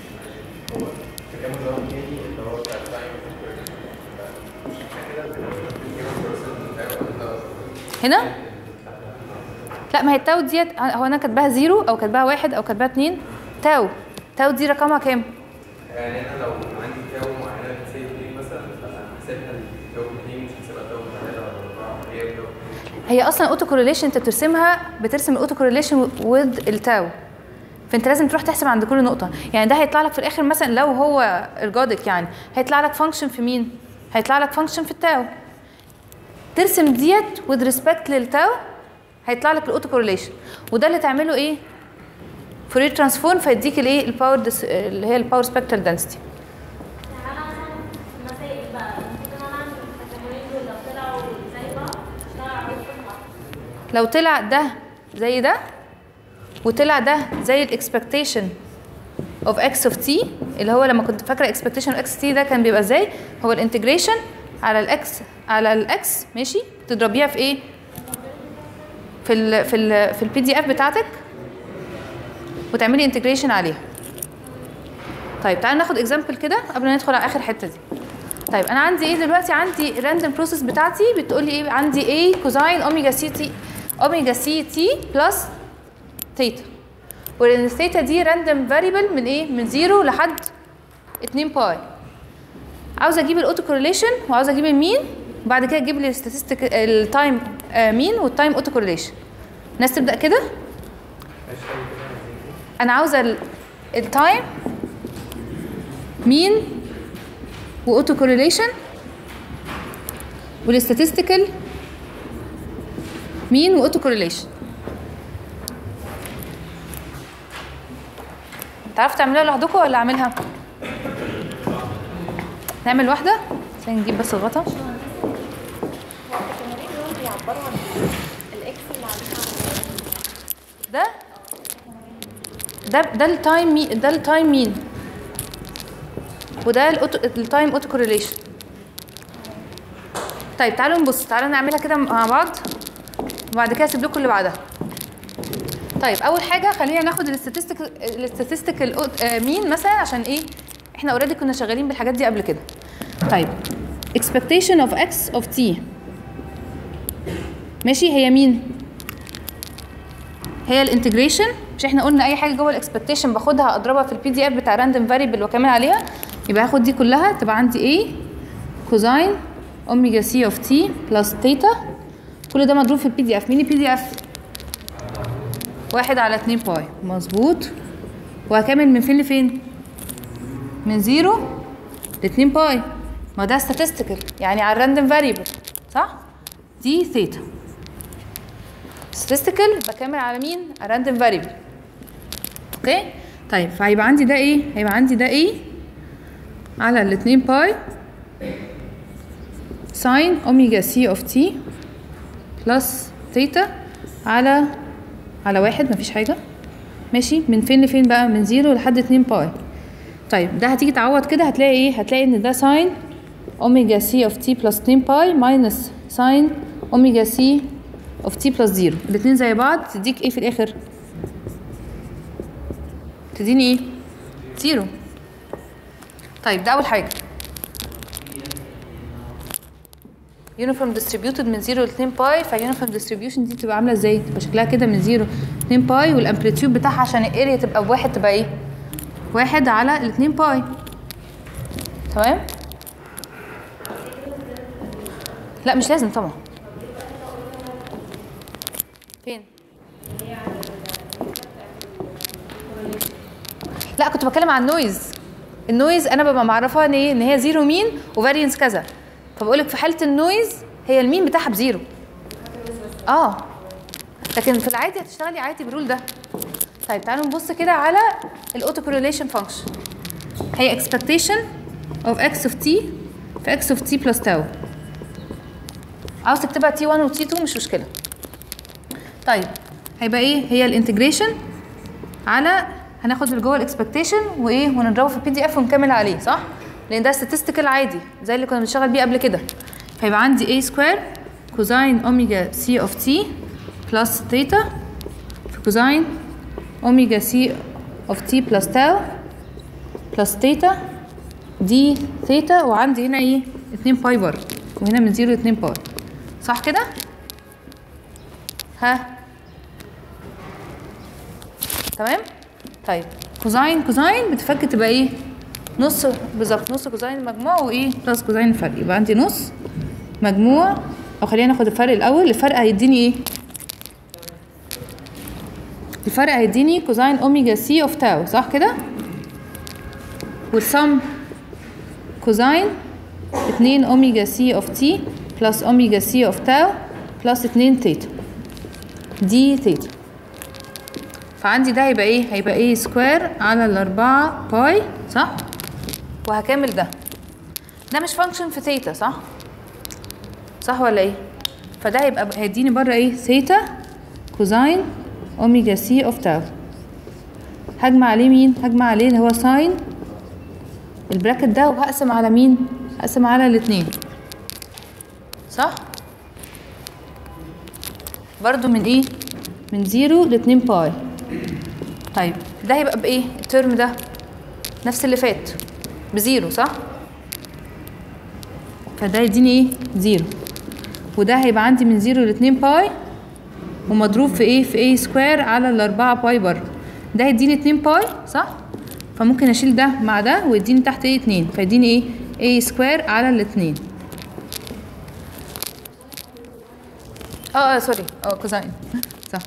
هنا لا ما هي التاو ديت هو انا كاتباها زيرو او كاتباها واحد او كاتباها اتنين تاو تاو دي رقمها كام؟ يعني انا لو عندي تاو معينه تسيب لي مثلا هحسبها التاو اتنين مش هحسبها تاو ثلاثه ولا اربعه هي تاو هي اصلا اوتو كورليشن انت بترسمها بترسم الاوتو كورليشن وذ التاو فانت لازم تروح تحسب عند كل نقطه يعني ده هيطلع لك في الاخر مثلا لو هو ارجادك يعني هيطلع لك فانكشن في مين هيطلع لك فانكشن في التاو ترسم ديت with respect للتاو هيطلع لك الاوتو كورليشن وده اللي تعمله ايه فورير ترانسفورم فيديك الايه الباور دس... اللي هي الباور سبيكترال density يعني انا مثلا في المسائل بقى المفروض ان انا اعمل التكاملين دول لو طلعوا زي بعض اشتغل عليهم صح لو طلع ده زي ده وطلع ده زي الاكسبكتيشن اوف اكس اوف تي اللي هو لما كنت فاكره اكسبكتيشن اوف اكس تي ده كان بيبقى ازاي هو الانتجريشن على الاكس على الاكس ماشي تضربيها في ايه في ال في ال في البي دي اف بتاعتك وتعملي انتجريشن عليها طيب تعالى ناخد اكزامبل كده قبل ما ندخل على اخر حته دي طيب انا عندي ايه دلوقتي عندي راندوم بروسيس بتاعتي بتقول لي ايه عندي ايه كوزاين اوميجا سي تي اوميجا سي تي بلس ثيتا وان الثيتا دي راندوم فاريبل من ايه من زيرو لحد 2 باي عاوزه اجيب الاوتو كورليشن وعاوزه اجيب المين وبعد كده اجيب لي الستاتستيك التايم مين والتايم اوتو كورليشن الناس تبدا كده انا عاوزه التايم مين واوتو كورليشن والستاتستيكال مين واوتو كورليشن تعرفوا تعملوها لوحدكم ولا اعملها نعمل واحده عشان نجيب بس الغطا هو التمارين دول بيعبروا عن الاكس اللي عليها ده ده ده التايم مي ده التايم مين وده الأوتو- التايم اوتو كورليشن طيب تعالوا نبص تعالوا نعملها كده مع بعض وبعد كده اسيب لكم اللي بعدها طيب اول حاجه خلينا ناخد الاستاتستيك الاستاتستيكال مين مثلا عشان ايه احنا اوريدي كنا شغالين بالحاجات دي قبل كده طيب expectation of x of t ماشي هي مين هي الانتجريشن مش احنا قلنا اي حاجه جوه الاكسبكتيشن باخدها اضربها في البي دي اف بتاع راندوم فاريبل واكمل عليها يبقى هاخد دي كلها تبقى عندي ايه كوزاين اوميجا سي اوف تي بلس تيتا كل ده مضروب في البي دي اف مين البي دي اف واحد على اتنين باي مظبوط وهكمل من فين لفين من زيرو لاتنين باي ما ده statistical يعني على الراندوم فاريبل صح دي ثيتا statistical بكمل على مين على random variable اوكي طيب فهيبقى عندي ده ايه هيبقى عندي ده ايه على الاتنين باي ساين اوميجا سي اوف تي بلس ثيتا على على واحد مفيش حاجة ماشي من فين لفين بقى من زيرو لحد اتنين باي طيب ده هتيجي تعوض كده هتلاقي ايه هتلاقي ان ده ساين اوميجا سي اوف تي بلس 2 باي ماينس ساين اوميجا سي اوف تي بلس زيرو الاتنين زي بعض تديك ايه في الاخر تديني ايه زيرو طيب ده اول حاجه يونيفورم ديستريبيوتد من 0 ل 2 باي فاليونيفورم ديستريبيوشن دي تبقى عامله ازاي تبقى شكلها كده من 0 ل 2 باي والامبليتيود بتاعها عشان الاريا تبقى بواحد تبقى ايه واحد على ال 2 باي تمام لا مش لازم طبعا فين لا كنت بتكلم عن النويز النويز انا ببقى معرفه ان ايه ان هي زيرو مين وفارينس كذا فبقول لك في حاله النويز هي المين بتاعها بزيرو اه لكن في العادي هتشتغلي عادي بالرول ده طيب تعالوا نبص كده على الاوتو كورليشن فانكشن هي expectation of x of t في x of t plus tau عاوز تكتبها t1 و t2 مش مشكله طيب هيبقى ايه هي الانتجريشن على هناخد اللي جوه الاكسبكتيشن وايه ونضربه في البي دي اف ونكمل عليه صح لان ده statistical عادي زي اللي كنا بنشتغل بيه قبل كده فيبقى عندي a سكوير كوزاين اوميجا سي اوف تي بلس ثيتا في كوزاين اوميجا سي اوف تي بلس تاو بلس ثيتا دي ثيتا وعندي هنا ايه 2 باي برضه وهنا من 0 ل 2 باي صح كده ها تمام طيب كوزاين كوزاين بتفك تبقى ايه نص بالظبط نص كوزاين المجموع وايه بلس كوزاين الفرق يبقى عندي نص مجموع او خلينا ناخد الفرق الاول الفرق هيديني ايه الفرق هيديني كوزاين اوميجا سي اوف تاو صح كده والسم كوزاين 2 اوميجا سي اوف تي بلس اوميجا سي اوف تاو بلس 2 ثيتا دي ثيتا فعندي ده هيبقى ايه هيبقى ايه سكوير على الأربعة باي صح وهكمل ده ده مش فانكشن في ثيتا صح صح ولا ايه فده هيبقى هيديني بره ايه ثيتا كوزاين اوميجا سي اوف تاو هجمع عليه مين هجمع عليه اللي هو ساين البراكت ده وهقسم على مين هقسم على الاتنين صح برضو من ايه من زيرو لاتنين باي طيب ده هيبقى بايه الترم ده نفس اللي فات بزيرو صح فده يديني ايه زيرو وده هيبقى عندي من زيرو لاتنين باي ومضروب في ايه في ايه سكوير على الاربعة باي بره ده هيديني اتنين باي صح فممكن اشيل ده مع ده ويديني تحت ايه اتنين فيديني ايه ايه سكوير على الاتنين اه اه سوري اه كوزاين صح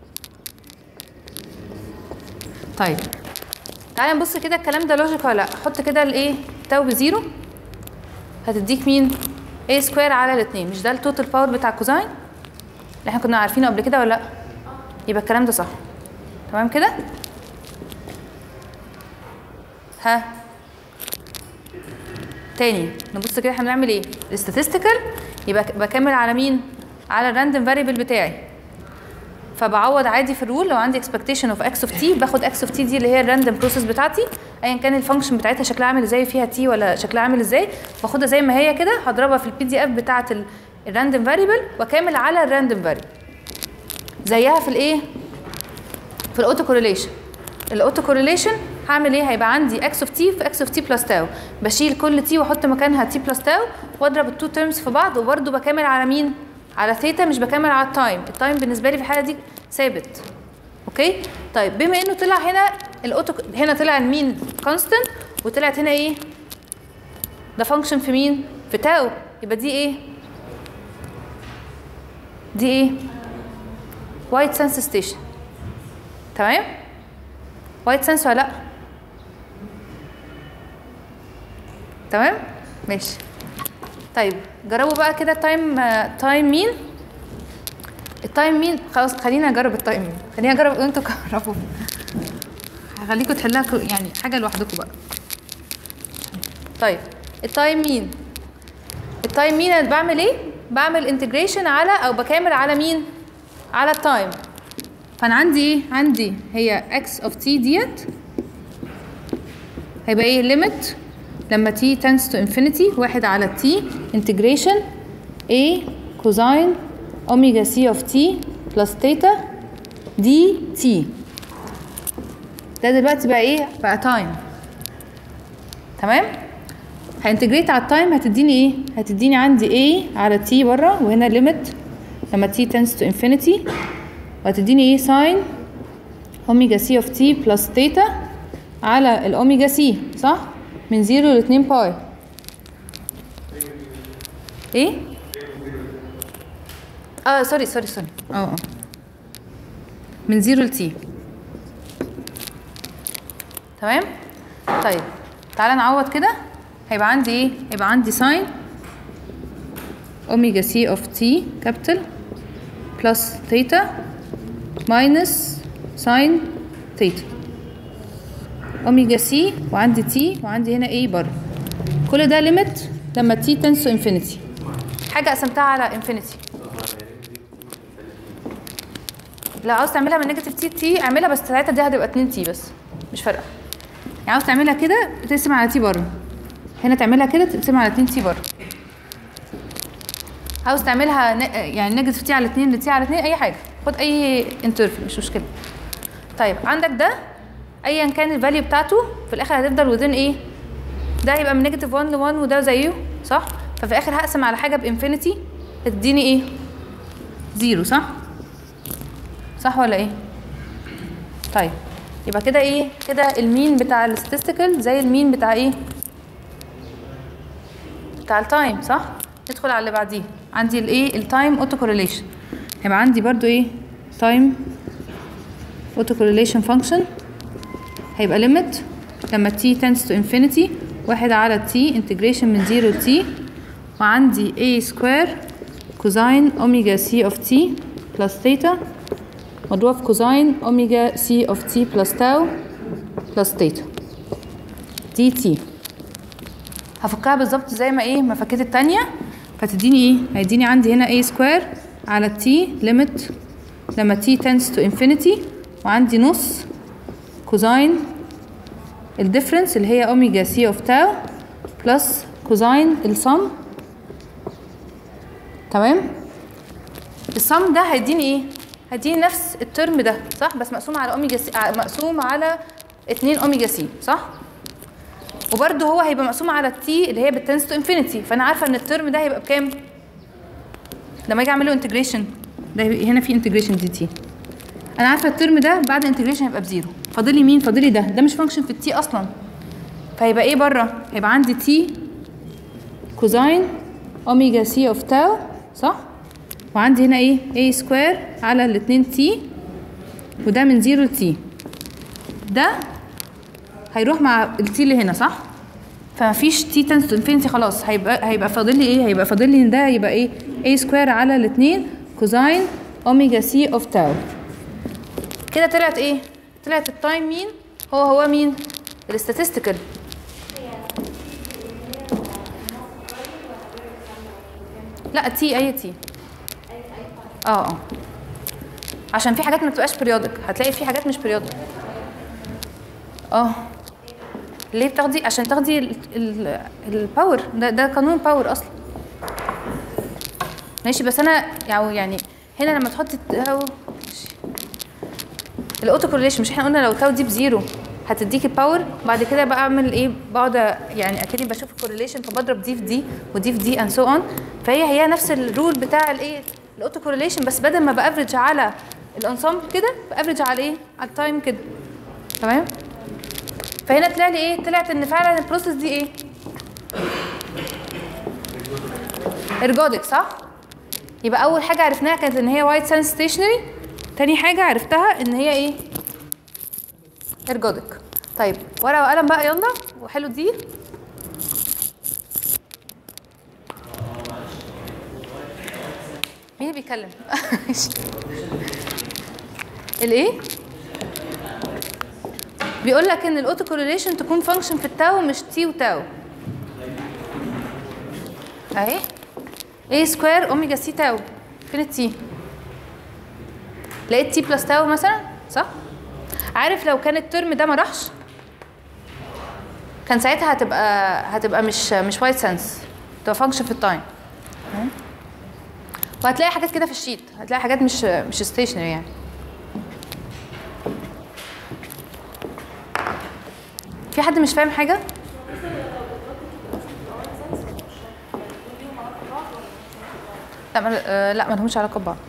طيب تعالى نبص كده الكلام ده لوجيك ولا لا حط كده الايه تاو بزيرو هتديك مين a سكوير على الاتنين مش ده التوتال باور بتاع كوزاين اللي احنا كنا عارفينه قبل كده ولا لا يبقى الكلام ده صح تمام كده ها تاني نبص كده احنا بنعمل ايه الاستاتستيكال يبقى ك- بكمل على مين على الراندوم فاريبل بتاعي فبعوض عادي في الرول لو عندي اكسبكتيشن اوف اكس اوف تي باخد اكس اوف تي دي اللي هي الراندوم بروسيس بتاعتي ايا كان الفانكشن بتاعتها شكلها عامل ازاي فيها تي ولا شكلها عامل ازاي باخدها زي ما هي كده هضربها في البي دي اف بتاعه الراندوم فاريبل واكمل على الراندوم فاريبل زيها في الايه في الاوتو كورليشن الاوتو كورليشن هعمل ايه هيبقى عندي اكس اوف تي في اكس اوف تي بلس تاو بشيل كل تي واحط مكانها تي بلس تاو واضرب التو تيرمز في بعض وبرده بكمل على مين على ثيتا مش بكمل على التايم التايم بالنسبه لي في الحاله دي ثابت اوكي طيب بما انه طلع هنا الاوتو هنا طلع المين كونستنت وطلعت هنا ايه ده فانكشن في مين في تاو يبقى دي ايه دي ايه وايت سنس ستيشن تمام وايت سنس ولا لا تمام ماشي طيب جربوا بقى كده تايم تايم مين التايم مين خلاص خلينا نجرب التايم مين خلينا نجرب انتوا جربوا هخليكم تحلها كل- يعني حاجه لوحدكم بقى طيب التايم مين التايم مين انا بعمل ايه بعمل انتجريشن على او بكامل على مين على التايم فانا عندي ايه عندي هي x of t ديت هيبقى ايه limit لما t tends to infinity واحد على t integration a cosine omega c of t plus theta dt ده دلوقتي بقى ايه بقى time تمام هانتجريت على التايم هتديني ايه هتديني عندي a على t بره وهنا limit لما t tends to infinity وهتديني ايه ساين اوميجا سي اوف تي بلس تيتا على الاوميجا سي صح من زيرو ل 2 باي ايه اه سوري سوري سوري اه اه من زيرو لتي تمام طيب تعالى نعوض كده هيبقى عندي ايه هيبقى عندي ساين اوميجا سي اوف تي كابيتال بلس ثيتا ماينس ساين ثيتا اوميجا سي وعندي تي وعندي هنا ايه بره كل ده ليميت لما تي تنس تو انفينيتي حاجه قسمتها على انفينيتي لا عاوز تعملها من نيجاتيف تي تي اعملها بس ساعتها دي هتبقى 2 تي بس مش فارقه يعني عاوز تعملها كده تقسم على تي بره هنا تعملها كده تقسم على 2 تي بره عاوز تعملها ن- يعني نيجاتيف تي على 2 لتي على 2 اي حاجه خد اي انترفل مش مشكله طيب عندك ده ايا كان الفاليو بتاعته في الاخر هتفضل within ايه ده هيبقى من نيجاتيف 1 ل 1 وده زيه صح ففي الاخر هقسم على حاجه بانفينيتي هتديني ايه زيرو صح صح ولا ايه طيب يبقى كده ايه كده المين بتاع الستاتستيكال زي المين بتاع ايه بتاع التايم صح ندخل على اللي بعديه عندي الايه التايم اوتو كورليشن هيبقى عندي برضو ايه تايم اوتو كورليشن فانكشن هيبقى limit لما t tends to infinity واحد على t integration من 0 ل t وعندي a square cosine omega c of t plus theta مضروب في cosine omega c of t plus tau plus theta dt هفكها بالظبط زي ما ايه ما فكيت التانية فتديني ايه هيديني عندي هنا a square على t limit لما t tends to infinity وعندي نص كوزاين الديفرنس اللي هي اوميجا سي اوف تاو بلس كوزاين السم تمام السم ده هيديني ايه هيديني نفس الترم ده صح بس مقسوم على اوميجا سي ع- مقسوم على 2 اوميجا سي صح وبرده هو هيبقى مقسوم على التي اللي هي بالتنس تو انفينيتي فانا عارفه ان الترم ده هيبقى بكام لما اجي اعمل له انتجريشن ده هيبقى- هنا في انتجريشن دي تي انا عارفه الترم ده بعد انتجريشن هيبقى بزيرو فاضل لي مين فاضل لي ده ده مش فانكشن في التي اصلا فهيبقى ايه بره هيبقى عندي تي كوزاين اوميجا سي اوف تاو صح وعندي هنا ايه a سكوير على الاتنين تي وده من زيرو لتي ده هيروح مع التي اللي هنا صح فمفيش تي تنس تو انفينيتي خلاص هيبقى هيبقى فاضل لي ايه هيبقى فاضل لي ده يبقى ايه a سكوير على الاتنين كوزاين اوميجا سي اوف تاو كده طلعت ايه طلعت التايم مين هو هو مين الاستاتستيكال لا تي اي تي اه اه عشان في حاجات ما بتبقاش بريودك هتلاقي في حاجات مش بريودك اه ليه بتاخدي عشان تاخدي ال- ال- الباور ده ده قانون باور اصلا ماشي بس انا يعني يعني هنا لما تحطي التاو ماشي الاوتو كورليشن مش احنا قلنا لو تاو دي بزيرو هتديكي باور بعد كده بقى اعمل ايه بقعد أ- يعني اكني بشوف الكورليشن فبضرب دي في دي ودي في دي اند سو اون فهي هي نفس الرول بتاع الايه الاوتو كورليشن بس بدل ما بافرج على الانسامبل كده بافرج على ايه على التايم كده تمام فهنا طلع لي ايه طلعت ان فعلا البروسيس دي ايه ارجودك صح يبقى اول حاجه عرفناها كانت ان هي وايت ساند ستيشنري تاني حاجه عرفتها ان هي ايه ارجودك طيب ورقه وقلم بقى يلا وحلو دي مين اللي بيتكلم الايه بيقول لك ان الاوتو كورليشن تكون فانكشن في التاو مش تي وتاو اهي ايه سكوير اوميجا سي تاو فين التي لقيت تي بلس تاو مثلا صح عارف لو كان الترم ده ما راحش كان ساعتها هتبقى هتبقى مش مش وايت سنس تبقى فانكشن في التايم وهتلاقي حاجات كده في الشيت هتلاقي حاجات مش مش ستيشنري يعني في حد مش فاهم حاجه لا ما آه، لا ما لهمش علاقه ببعض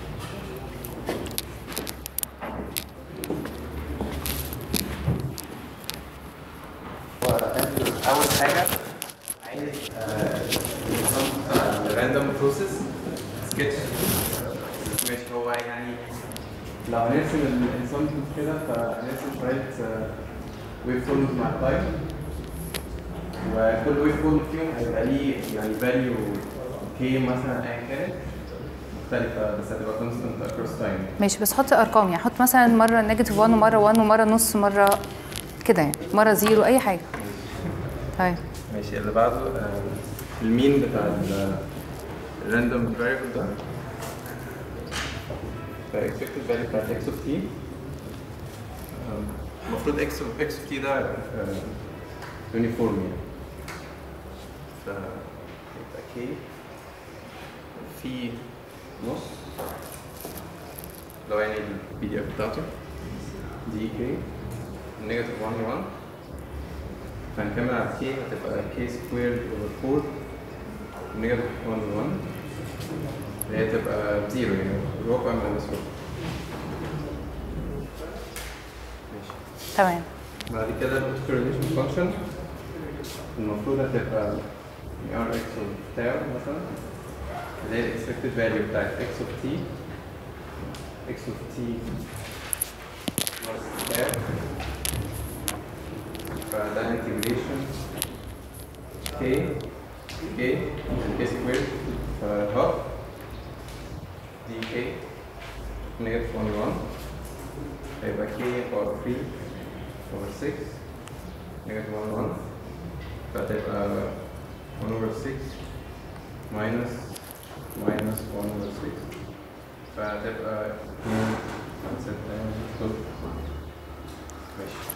اول حاجه عايز الراندوم بروسيس سكتش ماشي هو يعني لو هنرسم الانسامبل كده فهنرسم شويه ويف فورمز مع التايم وكل ويف فورم فيهم هيبقى ليه يعني فاليو كي مثلا ايا كانت مختلفه بس هتبقى كونستنت اكروس تايم ماشي بس حط ارقام يعني حط مثلا مره نيجاتيف 1 ومره 1 ومره نص مره كده يعني مره زيرو اي حاجه طيب ماشي اللي بعده آه، المين بتاع الراندوم فاريبل ده فاكسبكتد فاليو بتاعت اكس اوف تي المفروض اكس اوف اكس اوف تي ده يونيفورم يعني ف يبقى كي في نص لو يعني البي دي اف بتاعته دي كي نيجاتيف 1 1 فهنكمل على كي هتبقى كي سكويرد اوفر 4 نيجاتيف 1 1 اللي هي تبقى بزيرو يعني ربع ماينس ربع ماشي تمام بعد كده البوست كورليشن فانكشن المفروض هتبقى ار اكس اوف تاو مثلا اللي هي الاكسبكتد فاليو بتاعت اكس اوف تي اكس اوف تي بلس تاو فده انتجريشن كي كي كي سكوير فهاف دي كي نيجاتيف 1 1 هيبقى كي باور 3 over 6 negative 1 1 فتبقى 1 over 6 minus minus 1 over 6 فتبقى 2 6 12 ماشي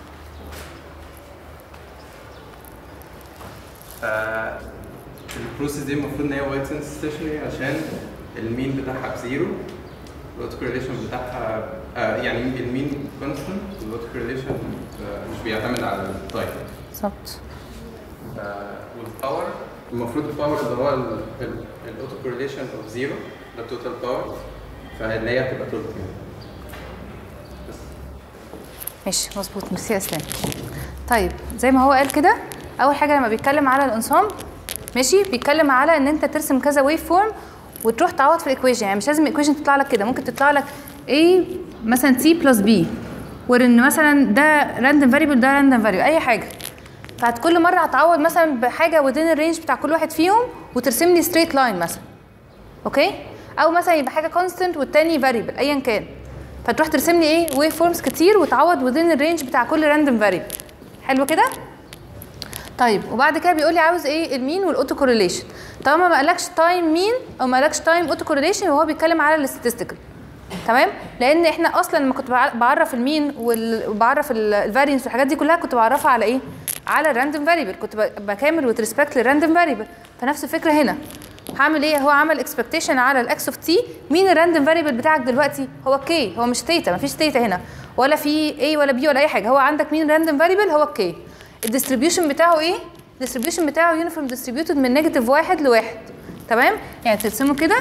آه، البروسيس دي المفروض ان هي وايت سنس ستيشنري عشان المين بتاعها بزيرو الاوتو كورليشن بتاعها آه يعني المين كونستنت والاوتو كورليشن مش بيعتمد على التايم بالظبط آه والباور المفروض الباور اللي هو الاوتو كورليشن اوف زيرو ده التوتال باور فاللي هي هتبقى تلت يعني بس ماشي مظبوط ميرسي يا اسلام طيب زي ما هو قال كده اول حاجه لما بيتكلم على الانسام ماشي بيتكلم على ان انت ترسم كذا ويف فورم وتروح تعوض في الايكويشن يعني مش لازم الايكويشن تطلع لك كده ممكن تطلع لك A مثلا C بلس B وان مثلا ده راندوم فاريبل ده راندوم فاريبل اي حاجه فهت كل مره هتعوض مثلا بحاجه ودين الرينج بتاع كل واحد فيهم وترسم لي ستريت لاين مثلا اوكي او مثلا يبقى حاجه كونستنت والتاني فاريبل ايا كان فتروح ترسم لي ايه ويف فورمز كتير وتعوض within الرينج بتاع كل راندوم فاريبل حلو كده طيب وبعد كده بيقول لي عاوز ايه المين والاوتو كورليشن طالما ما قالكش تايم مين او ما قالكش تايم اوتو كورليشن وهو بيتكلم على الاستاتستيكال تمام لان احنا اصلا لما كنت بع- بعرف المين وال- وبعرف الفارينس والحاجات دي كلها كنت بعرفها على ايه على الراندوم فاريبل كنت ب- بكامل وذ ريسبكت للراندوم فاريبل فنفس الفكره هنا هعمل ايه هو عمل اكسبكتيشن على الاكس اوف تي مين الراندوم فاريبل بتاعك دلوقتي هو كي هو مش تيتا مفيش تيتا هنا ولا في اي ولا بي ولا اي حاجه هو عندك مين راندوم فاريبل هو الكي الديستريبيوشن بتاعه ايه الديستريبيوشن بتاعه يونيفورم ديستريبيوتد من نيجاتيف واحد لواحد تمام يعني ترسمه كده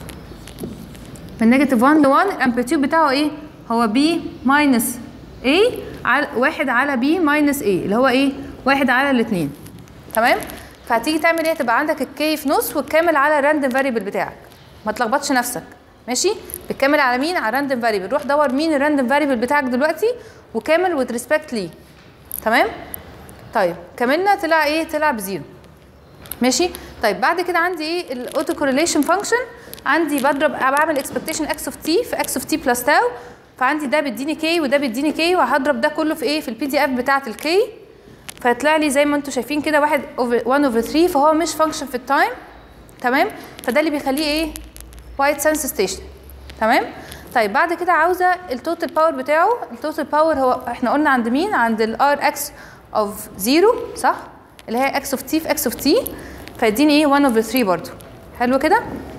من نيجاتيف 1 ل 1 الامبليتيود بتاعه ايه هو بي ماينس A على واحد على بي ماينس A اللي هو ايه واحد على الاثنين تمام فهتيجي تعمل ايه تبقى عندك الكي في نص والكامل على الراندوم فاريبل بتاعك ما تلخبطش نفسك ماشي بتكمل على مين على الراندوم فاريبل روح دور مين الراندوم فاريبل بتاعك دلوقتي وكامل وذ ريسبكت ليه تمام طيب كملنا طلع ايه طلع بزيرو ماشي طيب بعد كده عندي ايه الاوتو كورليشن فانكشن عندي بضرب بعمل اكسبكتيشن اكس اوف تي في اكس اوف تي بلس تاو فعندي ده بيديني كي وده بيديني كي وهضرب ده كله في ايه في البي دي اف بتاعه الكي فيطلع لي زي ما انتم شايفين كده واحد اوفر 1 اوفر 3 فهو مش فانكشن في التايم تمام فده اللي بيخليه ايه وايت سنس ستيشن تمام طيب بعد كده عاوزه التوتال باور بتاعه التوتال باور هو احنا قلنا عند مين عند الار اكس اوف 0 صح اللي هي اكس اوف تي في اكس اوف تي فيديني ايه 1 اوفر 3 برضو حلو كده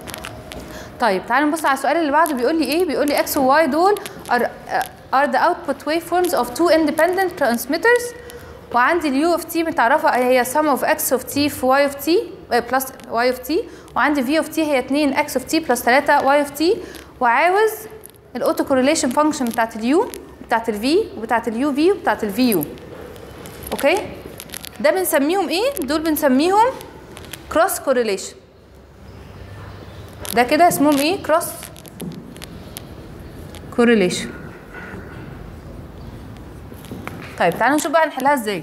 طيب تعالوا نبص على السؤال اللي بعده بيقول لي ايه بيقول لي x و y دول are, are the output waveforms of two independent transmitters وعندي اليو of t متعرفه هي sum of x of t في y of t آه، plus y of t وعندي v of t هي 2 x of t plus 3 y of t وعاوز الاوتو كورليشن فانكشن بتاعت اليو بتاعت الفي وبتاعت اليو في وبتاعت الفي يو اوكي ده بنسميهم ايه دول بنسميهم كروس كورليشن ده كده اسمهم ايه كروس كورليشن طيب تعالوا نشوف بقى نحلها ازاي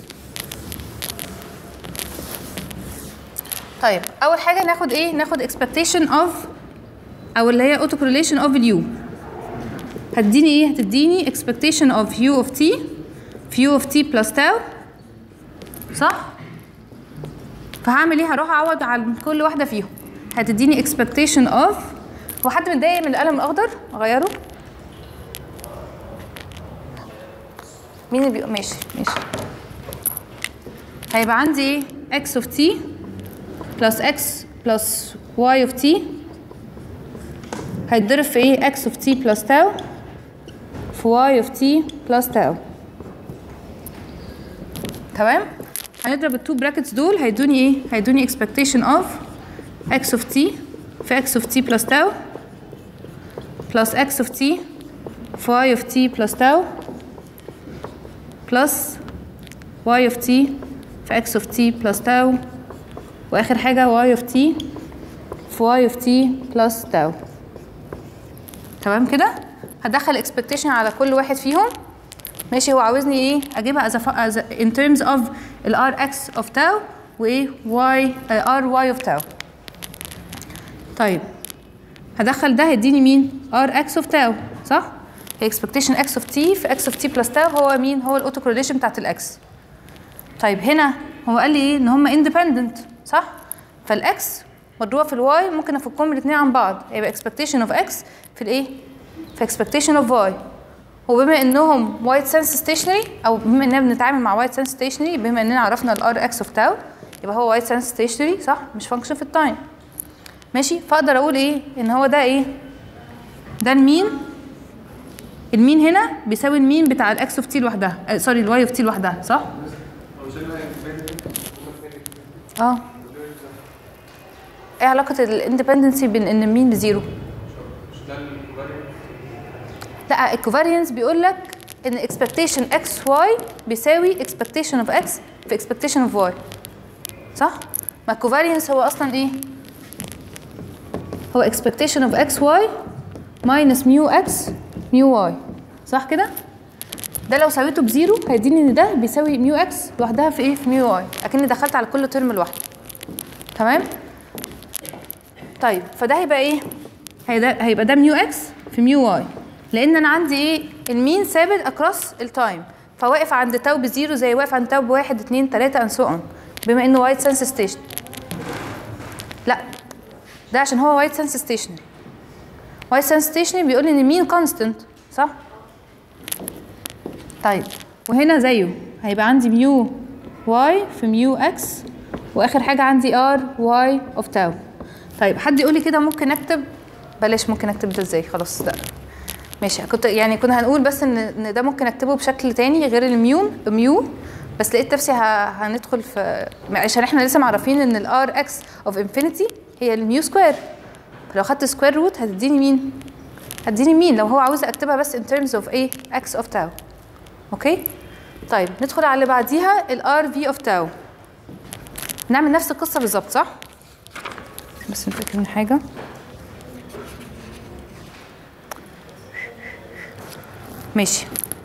طيب اول حاجه ناخد ايه ناخد expectation of او اللي هي auto correlation of اليو هتديني ايه هتديني expectation of u of t في u of t plus tau صح فهعمل ايه هروح اعوض على كل واحده فيهم هتديني expectation of هو حد متضايق من القلم الاخضر اغيره مين اللي بيقول ماشي ماشي هيبقى عندي ايه x of t plus x plus y of t هيتضرب في ايه x of t plus tau في y of t plus tau تمام هنضرب التو براكتس دول هيدوني ايه هيدوني expectation of x of t في x of t plus tau plus x of t في y of t plus tau plus y of t في x of t plus tau واخر حاجه y of t في y of t plus tau تمام كده هدخل expectation على كل واحد فيهم ماشي هو عاوزني ايه اجيبها as, a, fu- as a, in terms of ال rx of tau وايه y uh, ry of tau طيب هدخل ده هيديني مين rx of tau صح هي expectation x of t في x of t plus tau هو مين هو الاوتو كورليشن بتاعت الاكس طيب هنا هو قال لي ايه ان هم independent صح فالاكس مضروبه في الواي ممكن افكهم الاثنين عن بعض يبقى expectation of x في الايه في expectation of y وبما انهم وايت سنس ستيشنري او بما اننا بنتعامل مع وايت سنس ستيشنري بما اننا عرفنا الار اكس اوف تاو يبقى هو وايت سنس ستيشنري صح مش فانكشن في التايم ماشي فاقدر اقول ايه ان هو ده ايه ده المين المين هنا بيساوي المين بتاع الاكس اوف تي لوحدها آه سوري الواي اوف تي لوحدها صح اه ايه علاقه الاندبندنسي بين ان المين بزيرو لا الكوفارينس بيقول لك ان expectation x y بيساوي expectation of x في expectation of y صح ما الكوفارينس هو اصلا ايه هو expectation of x y minus mu x mu y صح كده ده لو سويته بزيرو هيديني ان ده بيساوي ميو اكس لوحدها في ايه في ميو واي اكني دخلت على كل ترم لوحده تمام طيب فده هيبقى ايه هيدا- هيبقى ده ميو اكس في ميو واي لان انا عندي ايه المين ثابت اكروس التايم فواقف عند تاو بزيرو زي واقف عند تاو بواحد اتنين تلاته and so on بما انه وايت سنس ستيشن لا ده عشان هو وايت سنس ستيشنري وايت سنس ستيشنري بيقول لي ان مين كونستنت صح طيب وهنا زيه هيبقى عندي ميو واي في ميو اكس واخر حاجه عندي ار واي اوف تاو طيب حد يقول لي كده ممكن اكتب بلاش ممكن اكتب ده ازاي خلاص ده ماشي كنت يعني كنا هنقول بس ان ان ده ممكن اكتبه بشكل تاني غير الميو ميو بس لقيت نفسي ه- هندخل في عشان احنا لسه معرفين ان الار اكس اوف انفينيتي هي الميو سكوير لو خدت سكوير روت هتديني مين هتديني مين لو هو عاوز اكتبها بس in terms of ايه x of tau اوكي طيب ندخل على اللي بعديها الار في اوف تاو نعمل نفس القصه بالظبط صح بس نتاكد من حاجه ماشي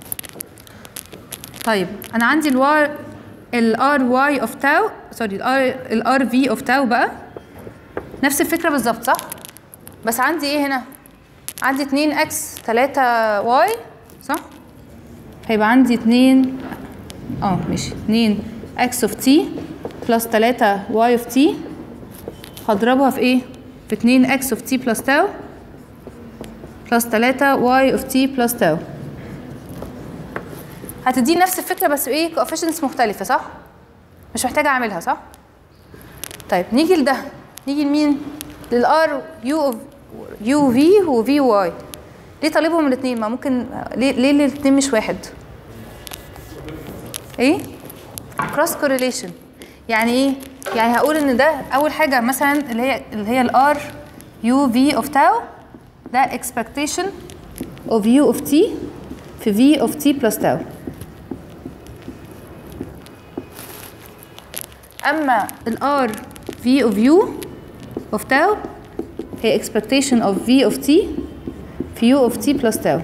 طيب انا عندي الوار الار واي اوف تاو سوري الار الار في اوف تاو بقى نفس الفكره بالظبط صح بس عندي ايه هنا عندي 2 اكس 3 واي صح هيبقى عندي 2 اه ماشي 2 اكس اوف تي بلس 3 واي اوف تي هضربها في ايه في 2 اكس اوف تي بلس تاو بلس 3 واي اوف تي بلس تاو هتديني نفس الفكره بس بايه coefficients مختلفه صح مش محتاجه اعملها صح طيب نيجي لده نيجي لمين للار يو اوف يو في وفي واي ليه طالبهم الاثنين ما ممكن ليه ليه الاثنين مش واحد ايه كروس كورليشن يعني ايه يعني هقول ان ده اول حاجه مثلا اللي هي اللي هي الار يو في اوف تاو ده expectation of u of t في v of t plus tau اما ال r v of u of tau هي expectation of v of t في u of t plus tau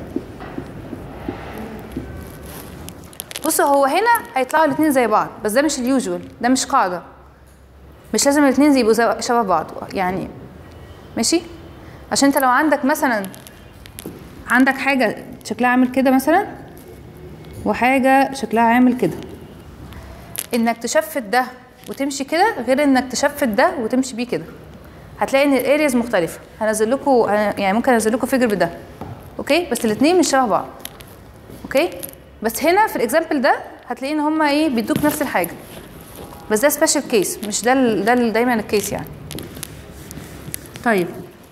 بصوا هو هنا هيطلعوا الاثنين زي بعض بس ده مش اليوجوال ده مش قاعده مش لازم الاثنين يبقوا زي- شبه بعض يعني ماشي عشان انت لو عندك مثلا عندك حاجه شكلها عامل كده مثلا وحاجه شكلها عامل كده انك تشفت ده وتمشي كده غير انك تشفت ده وتمشي بيه كده هتلاقي ان الارياز مختلفه هنزل لكم يعني ممكن انزل لكم فيجر بده اوكي بس الاثنين مش شبه بعض اوكي بس هنا في الاكزامبل ده هتلاقي ان هما ايه بيدوك نفس الحاجه بس ده سبيشال كيس مش ده ال- ده ال- دايما الكيس يعني طيب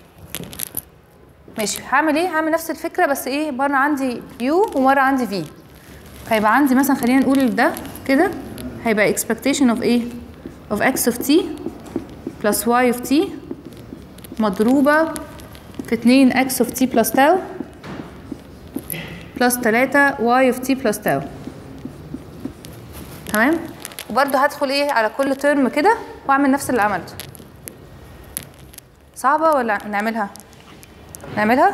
ماشي هعمل ايه هعمل نفس الفكره بس ايه مره عندي يو ومره عندي في هيبقى عندي مثلا خلينا نقول ده كده هيبقى expectation of ايه of x of t plus y of t مضروبة في 2 x of t plus tau plus 3 y of t plus tau تمام وبرده هدخل ايه على كل ترم كده واعمل نفس اللي عملته صعبة ولا نعملها نعملها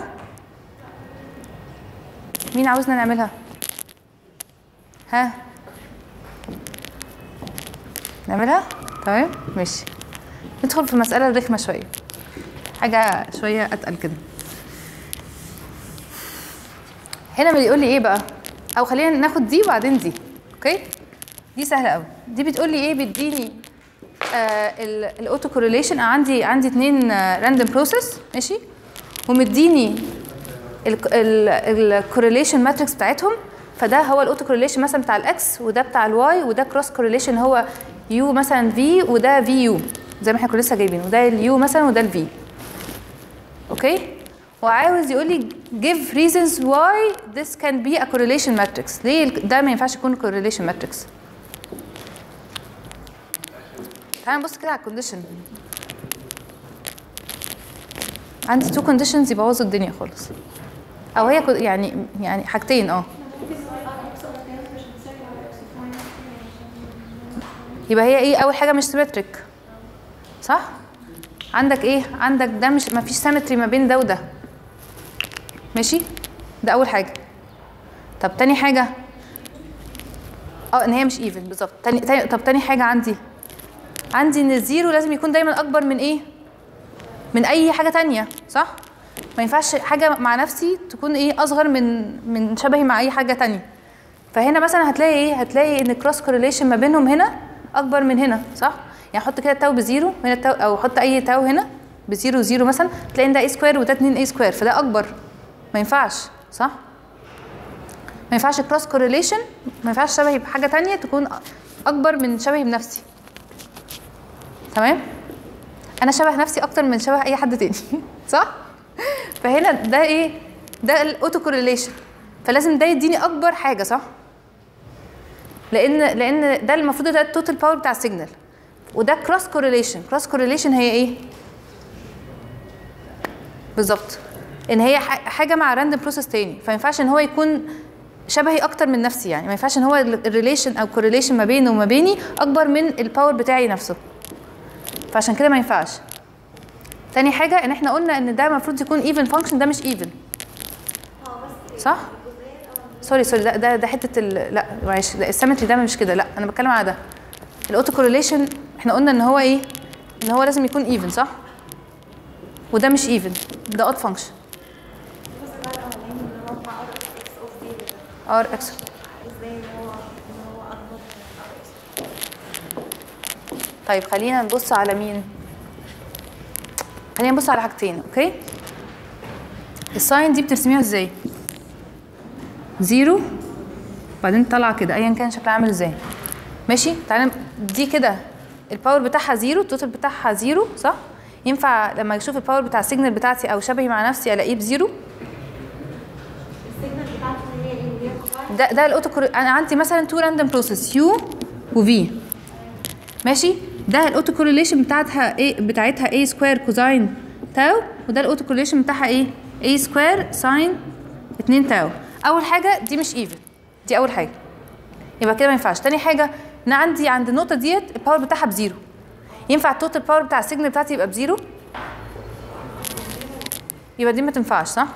مين عاوزنا نعملها ها نعملها تمام ماشي ندخل في مسألة رخمة شوية حاجة شوية أتقل كده هنا بيقول لي ايه بقى او خلينا ناخد دي وبعدين دي اوكي دي سهله قوي دي بتقول لي ايه بيديني الاوتو كورليشن عندي عندي اتنين راندوم بروسيس ماشي ومديني الكورليشن ماتريكس بتاعتهم فده هو الاوتو كورليشن مثلا بتاع الاكس وده بتاع الواي وده كروس كورليشن هو يو مثلا في وده في يو زي ما احنا كنا لسه جايبين وده اليو مثلا وده الفي اوكي وعاوز يقول لي give reasons why this can be a correlation matrix ليه ده ما ينفعش يكون correlation matrix تعال نبص كده على الكونديشن عندي two conditions يبوظوا الدنيا خالص او هي كو- يعني يعني حاجتين اه يبقى هي ايه اول حاجه مش سيمتريك صح عندك ايه عندك ده مش ما فيش سيمتري ما بين ده وده ماشي ده اول حاجه طب تاني حاجه اه ان هي مش ايفن بالظبط تاني, تاني طب تاني حاجه عندي عندي ان الزيرو لازم يكون دايما اكبر من ايه من اي حاجه تانية صح ما ينفعش حاجه مع نفسي تكون ايه اصغر من من شبهي مع اي حاجه تانية فهنا مثلا هتلاقي ايه هتلاقي ان كروس كورليشن ما بينهم هنا اكبر من هنا صح يعني حط كده تاو بزيرو هنا التاو او حط اي تاو هنا بزيرو زيرو مثلا تلاقي ان ده اي سكوير وده 2 اي سكوير فده اكبر ما ينفعش صح ما ينفعش كروس كورليشن ما ينفعش شبهي بحاجه تانية تكون اكبر من شبهي بنفسي تمام انا شبه نفسي اكتر من شبه اي حد تاني صح فهنا ده ايه ده الاوتو كورليشن فلازم ده يديني اكبر حاجه صح لان لان ده المفروض ده التوتال باور بتاع السيجنال وده كروس كورليشن كروس كورليشن هي ايه بالظبط ان هي ح- حاجه مع راندوم بروسيس تاني فما ينفعش ان هو يكون شبهي اكتر من نفسي يعني ما ينفعش ان هو الريليشن او كورليشن ما بينه وما بيني اكبر من الباور بتاعي نفسه فعشان كده ما ينفعش تاني حاجه ان احنا قلنا ان ده المفروض يكون ايفن فانكشن ده مش ايفن صح سوري سوري ده ده ده حته ال... لا معلش لا السيمتري ده مش كده لا انا بتكلم على ده الاوتو كورليشن احنا قلنا ان هو ايه ان هو لازم يكون ايفن صح وده مش ايفن ده اود فانكشن الجزء بقى الاولاني اللي هو بتاع ار اكس اوف زي ده ار اكس ازاي ان هو ان هو اكبر من ار اكس طيب خلينا نبص على مين خلينا نبص على حاجتين اوكي الساين دي بترسميها ازاي زيرو بعدين طالعه كده ايا كان شكلها عامل ازاي ماشي تعالى دي كده الباور بتاعها زيرو التوتال بتاعها زيرو صح ينفع لما اشوف الباور بتاع السيجنال بتاعتي او شبهي مع نفسي الاقيه بزيرو السيجنال بتاعته هي ايه اللي هي كوبايل ده ده الاوتو كوري... انا عندي مثلا تو راندوم بروسيس يو وفي ماشي ده الاوتو كورليشن بتاعتها ايه بتاعتها اي سكوير كوزاين تاو وده الاوتو كورليشن بتاعها ايه اي سكوير ساين 2 تاو اول حاجه دي مش ايفن دي اول حاجه يبقى كده ما ينفعش تاني حاجه انا عندي عند النقطه ديت الباور بتاعها بزيرو ينفع التوتال باور بتاع السيجنال بتاعتي يبقى بزيرو يبقى دي ما تنفعش صح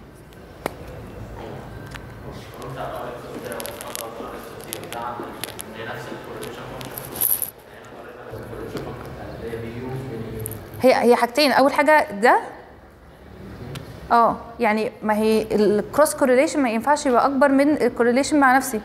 هي هي حاجتين اول حاجه ده اه يعني ما هي الكروس كورليشن ما ينفعش يبقى اكبر من الكورليشن مع نفسي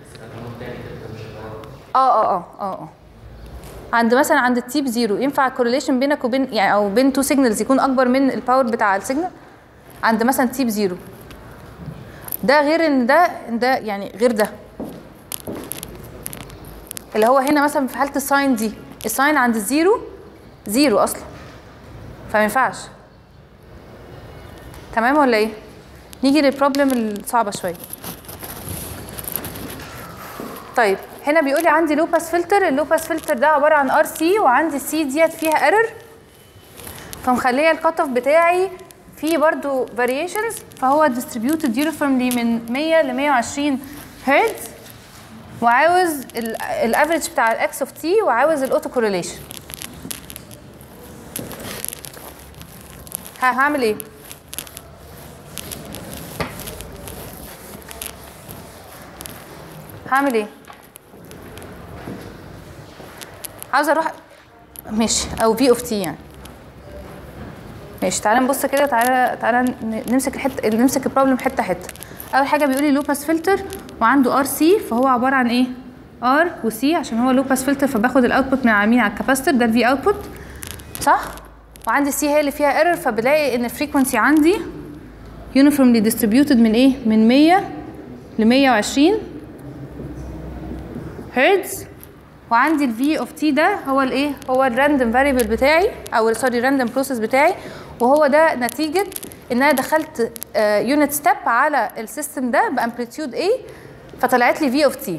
اه اه اه اه اه عند مثلا عند التي بزيرو ينفع الكورليشن بينك وبين يعني او بين تو سيجنالز يكون اكبر من الباور بتاع السيجنال عند مثلا تي بزيرو ده غير ان ده ده يعني غير ده اللي هو هنا مثلا في حاله الساين دي الساين عند الزيرو زيرو اصلا فما ينفعش تمام ولا ايه نيجي للبروبلم الصعبه شويه طيب هنا بيقول لي عندي لو باس فلتر اللو باس فلتر ده عباره عن ار سي وعندي السي ديت فيها ايرور فمخليه الكت اوف بتاعي فيه برضو فاريشنز فهو distributed uniformly من 100 ل 120 هرتز وعاوز الافريج بتاع الاكس اوف تي وعاوز الاوتو كورليشن هعمل ايه هعمل ايه عاوزه اروح ماشي او في اوف تي يعني ماشي تعالى نبص كده تعالى تعالى ن- نمسك الحته نمسك البروبلم حته حته اول حاجه بيقول لي لوباس فلتر وعنده ار سي فهو عباره عن ايه ار وسي عشان هو لوباس فلتر فباخد الاوتبوت من على مين على الكاباستور ده الفي اوتبوت صح وعندي السي هي اللي فيها ايرور فبلاقي ان الفريكونسي عندي uniformly distributed من ايه من 100 ل 120 هرتز وعندي الفي اوف تي ده هو الايه هو الراندوم فاريبل بتاعي او سوري الراندوم بروسيس بتاعي وهو ده نتيجه ان انا دخلت يونت ستيب على السيستم ده بامبليتيود A فطلعت لي في اوف تي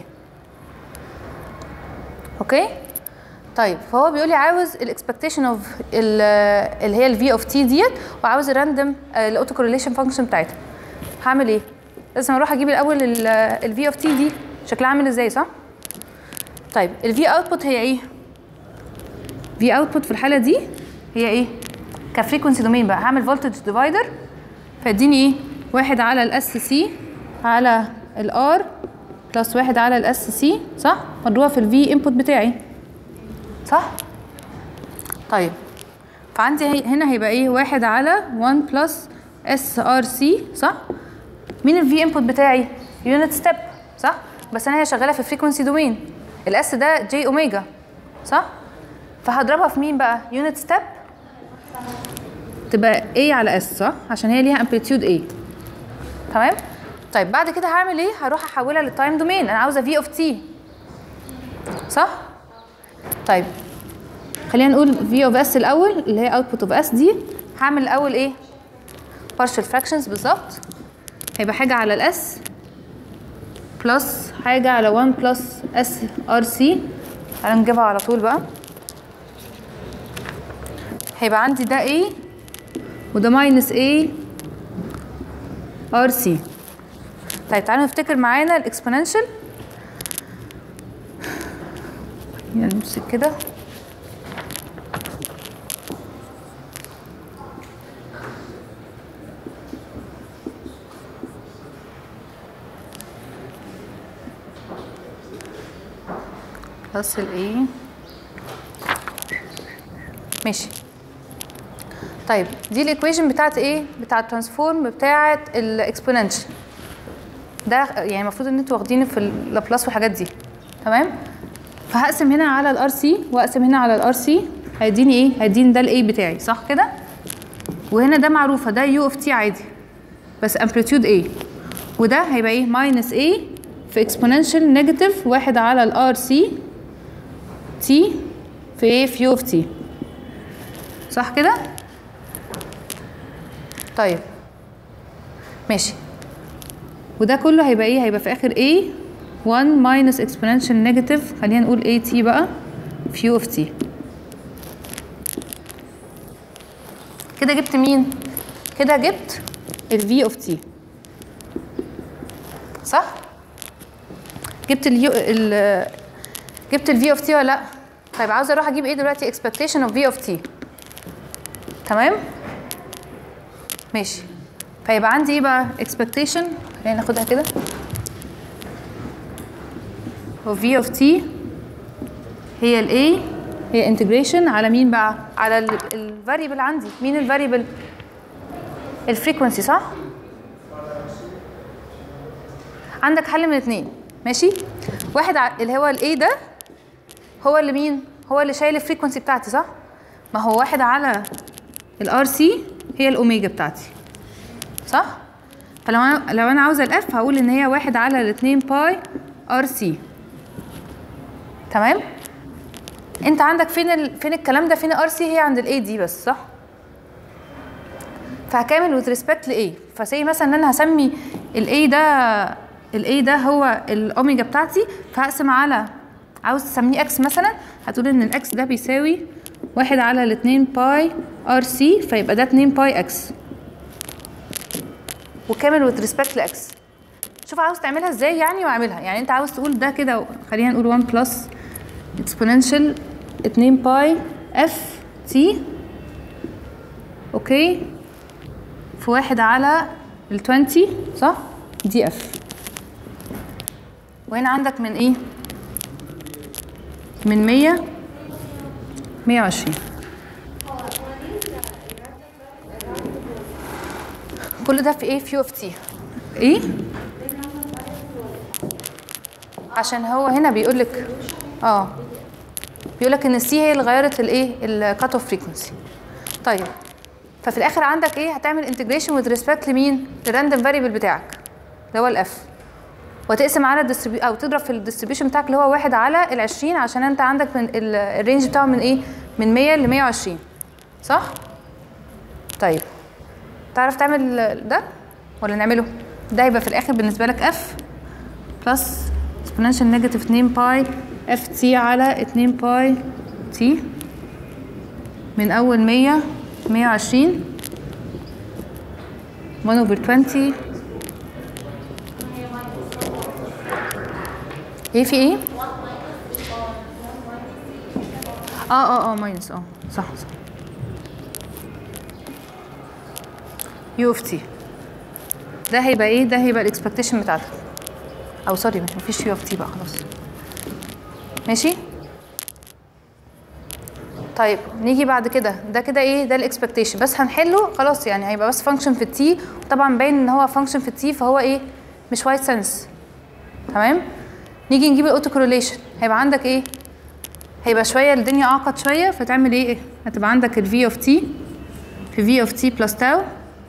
اوكي طيب فهو بيقول لي عاوز الاكسبكتيشن اوف اللي هي الفي اوف تي ديت وعاوز الراندوم الاوتو كورليشن فانكشن بتاعتها هعمل ايه لازم اروح اجيب الاول الفي اوف تي دي شكلها عامل ازاي صح طيب الفي اوتبوت هي ايه في اوتبوت في الحاله دي هي ايه كفريكونسي دومين بقى هعمل فولتج ديفايدر فيديني ايه واحد على الاس سي على الار بلس واحد على الاس سي صح مضروبه في الفي انبوت بتاعي صح طيب فعندي هي- هنا هيبقى ايه واحد على 1 بلس اس ار سي صح مين الفي انبوت بتاعي يونت ستيب صح بس انا هي شغاله في فريكونسي دومين الاس ده جي اوميجا صح فهضربها في مين بقى يونت ستيب تبقى A على S صح عشان هي ليها امبليتيود A تمام طيب بعد كده هعمل ايه هروح احولها للتايم دومين انا عاوزه V of T صح طيب خلينا نقول V of S الاول اللي هي output of S دي هعمل الاول ايه partial fractions بالظبط هيبقى حاجه على الاس بلس حاجه على 1 بلس اس ار سي تعالى نجيبها على طول بقى هيبقى عندي ده A وده ماينس A ار سي طيب تعالوا نفتكر معانا الاكسبوننشال يعني نمسك كده بلس ال A ماشي طيب دي الايكويشن بتاعت ايه بتاعت الترانسفورم بتاعت الاكسبوننشال ده يعني المفروض ان انتوا واخدينه في اللابلاس والحاجات دي تمام فهقسم هنا على الار سي واقسم هنا على الار سي هيديني ايه هيديني ده الاي بتاعي صح كده وهنا ده معروفه ده يو اوف تي عادي بس امبليتيود ايه وده هيبقى ايه ماينس ايه في اكسبوننشال نيجاتيف واحد على الار سي تي في ايه في يو اوف تي صح كده طيب ماشي وده كله هيبقى ايه هيبقى في اخر a 1 minus exponential negative خلينا نقول a t بقى في u of t كده جبت مين كده جبت ال v of t صح جبت ال ال جبت ال v of t ولا لا طيب عاوزه اروح اجيب ايه دلوقتي expectation of v of t تمام ماشي فيبقى عندي ايه بقى expectation خلينا ناخدها كده و v of t هي ال a هي integration على مين بقى على ال variable عندي مين ال variable الفريكونسي صح عندك حل من اتنين ماشي واحد ع- اللي هو ال a ده هو اللي مين هو اللي شايل الفريكونسي بتاعتي صح ما هو واحد على الار سي هي الاوميجا بتاعتي صح فلو انا لو انا عاوزه الاف هقول ان هي واحد على الاتنين باي ار سي تمام انت عندك فين ال... فين الكلام ده فين ار سي هي عند الاي دي بس صح فهكمل with respect لايه فسي مثلا ان انا هسمي الاي ده الاي ده هو الاوميجا بتاعتي فهقسم على عاوز تسميه اكس مثلا هتقول ان الاكس ده بيساوي واحد على الاتنين باي ار سي فيبقى ده اتنين باي اكس وكامل with respect لاكس شوف عاوز تعملها ازاي يعني واعملها يعني انت عاوز تقول ده كده خلينا نقول 1 بلس exponential 2 باي اف تي اوكي في واحد على ال 20 صح دي اف وهنا عندك من ايه من 100 120 كل ده في ايه في يو اف تي ايه عشان هو هنا بيقول لك اه بيقول لك ان السي هي اللي غيرت الايه الكات اوف فريكونسي طيب ففي الاخر عندك ايه هتعمل انتجريشن وذ ريسبكت لمين للراندوم فاريبل بتاعك اللي هو الاف وتقسم على الديستريبيو او تضرب في الديستريبيوشن بتاعك اللي هو واحد على ال 20 عشان انت عندك من ال- الرينج بتاعه من ايه من 100 ل 120 صح طيب تعرف تعمل ده ولا نعمله ده هيبقى في الاخر بالنسبه لك اف بلس exponential نيجاتيف 2 باي اف تي على 2 باي تي من اول 100 120 1 over 20 ايه في ايه؟ اه اه اه ماينس اه صح صح يو اوف تي ده هيبقى ايه؟ ده هيبقى الاكسبكتيشن بتاعتك او سوري مفيش يو اوف تي بقى خلاص ماشي؟ طيب نيجي بعد كده ده كده ايه ده الاكسبكتيشن بس هنحله خلاص يعني هيبقى بس فانكشن في التي طبعا باين ان هو فانكشن في التي فهو ايه مش وايت سنس تمام نيجي نجيب الاوتو كورليشن هيبقى عندك ايه هيبقى شويه الدنيا اعقد شويه فتعمل ايه هتبقى عندك الفي اوف تي في في اوف تي بلس تاو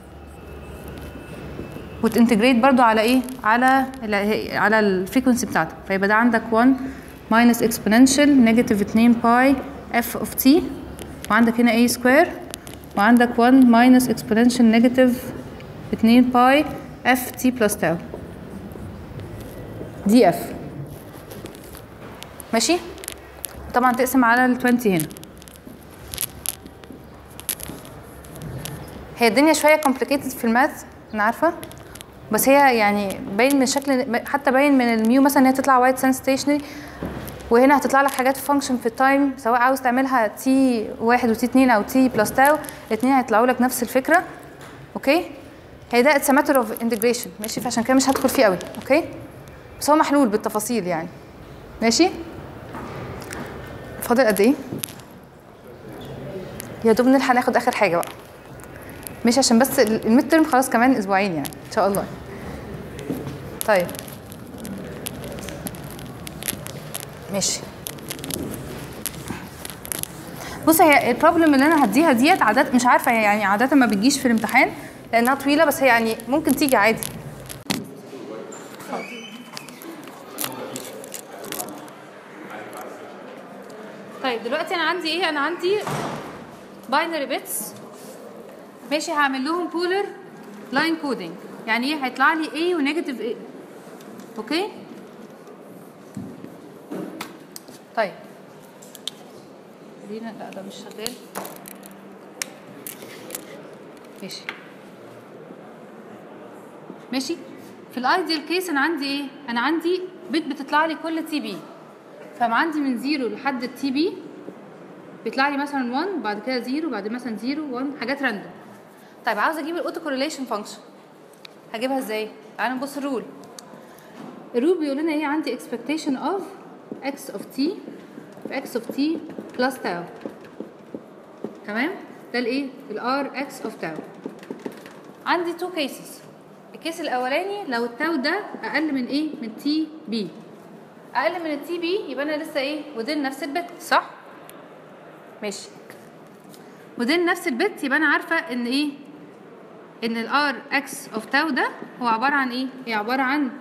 وتنتجريت برضو على ايه على ال- على الفريكونسي بتاعتك فيبقى ده عندك 1 ماينس اكسبوننشال نيجاتيف 2 باي اف اوف تي وعندك هنا a سكوير وعندك 1 ماينس اكسبوننشال نيجاتيف 2 باي اف تي بلس تاو دي اف ماشي طبعا تقسم على ال 20 هنا هي الدنيا شويه complicated في الماث انا عارفه بس هي يعني باين من شكل حتى باين من الميو مثلا ان هي تطلع وايت سان ستيشنري وهنا هتطلع لك حاجات فانكشن في التايم سواء عاوز تعملها تي واحد وتي اتنين او تي بلس تاو الاثنين هيطلعوا لك نفس الفكره اوكي هي ده اتس ماتر اوف انتجريشن ماشي فعشان كده مش هدخل فيه قوي اوكي بس هو محلول بالتفاصيل يعني ماشي فاضل قد ايه يا دوب نلحق ناخد اخر حاجه بقى مش عشان بس الميد ترم خلاص كمان اسبوعين يعني ان شاء الله طيب ماشي بص هي البروبلم اللي انا هديها ديت عادات مش عارفه هي يعني عاده ما بتجيش في الامتحان لانها طويله بس هي يعني ممكن تيجي عادي طيب دلوقتي انا عندي ايه انا عندي باينري بيتس ماشي هعمل لهم بولر لاين كودينج يعني ايه هيطلع لي A ونيجاتيف A اوكي طيب خلينا لا ده مش شغال ماشي ماشي في الايديال كيس انا عندي ايه انا عندي بت بتطلع لي كل تي بي فما عندي من زيرو لحد التي بي بيطلع لي مثلا 1 بعد كده 0 بعد مثلا 0 1 حاجات راندوم طيب عاوز اجيب الاوتو كورليشن فانكشن هجيبها ازاي تعالوا نبص الرول الرول بيقول لنا ايه عندي expectation of x of t في x of t plus تاو تمام ده الايه الار x of تاو عندي تو كيسز الكيس الاولاني لو التاو ده اقل من ايه من تي بي اقل من التي بي يبقى انا لسه ايه ودين نفس البت صح ماشي ودين نفس البت يبقى انا عارفه ان ايه ان الار اكس اوف تاو ده هو عباره عن ايه هي عباره عن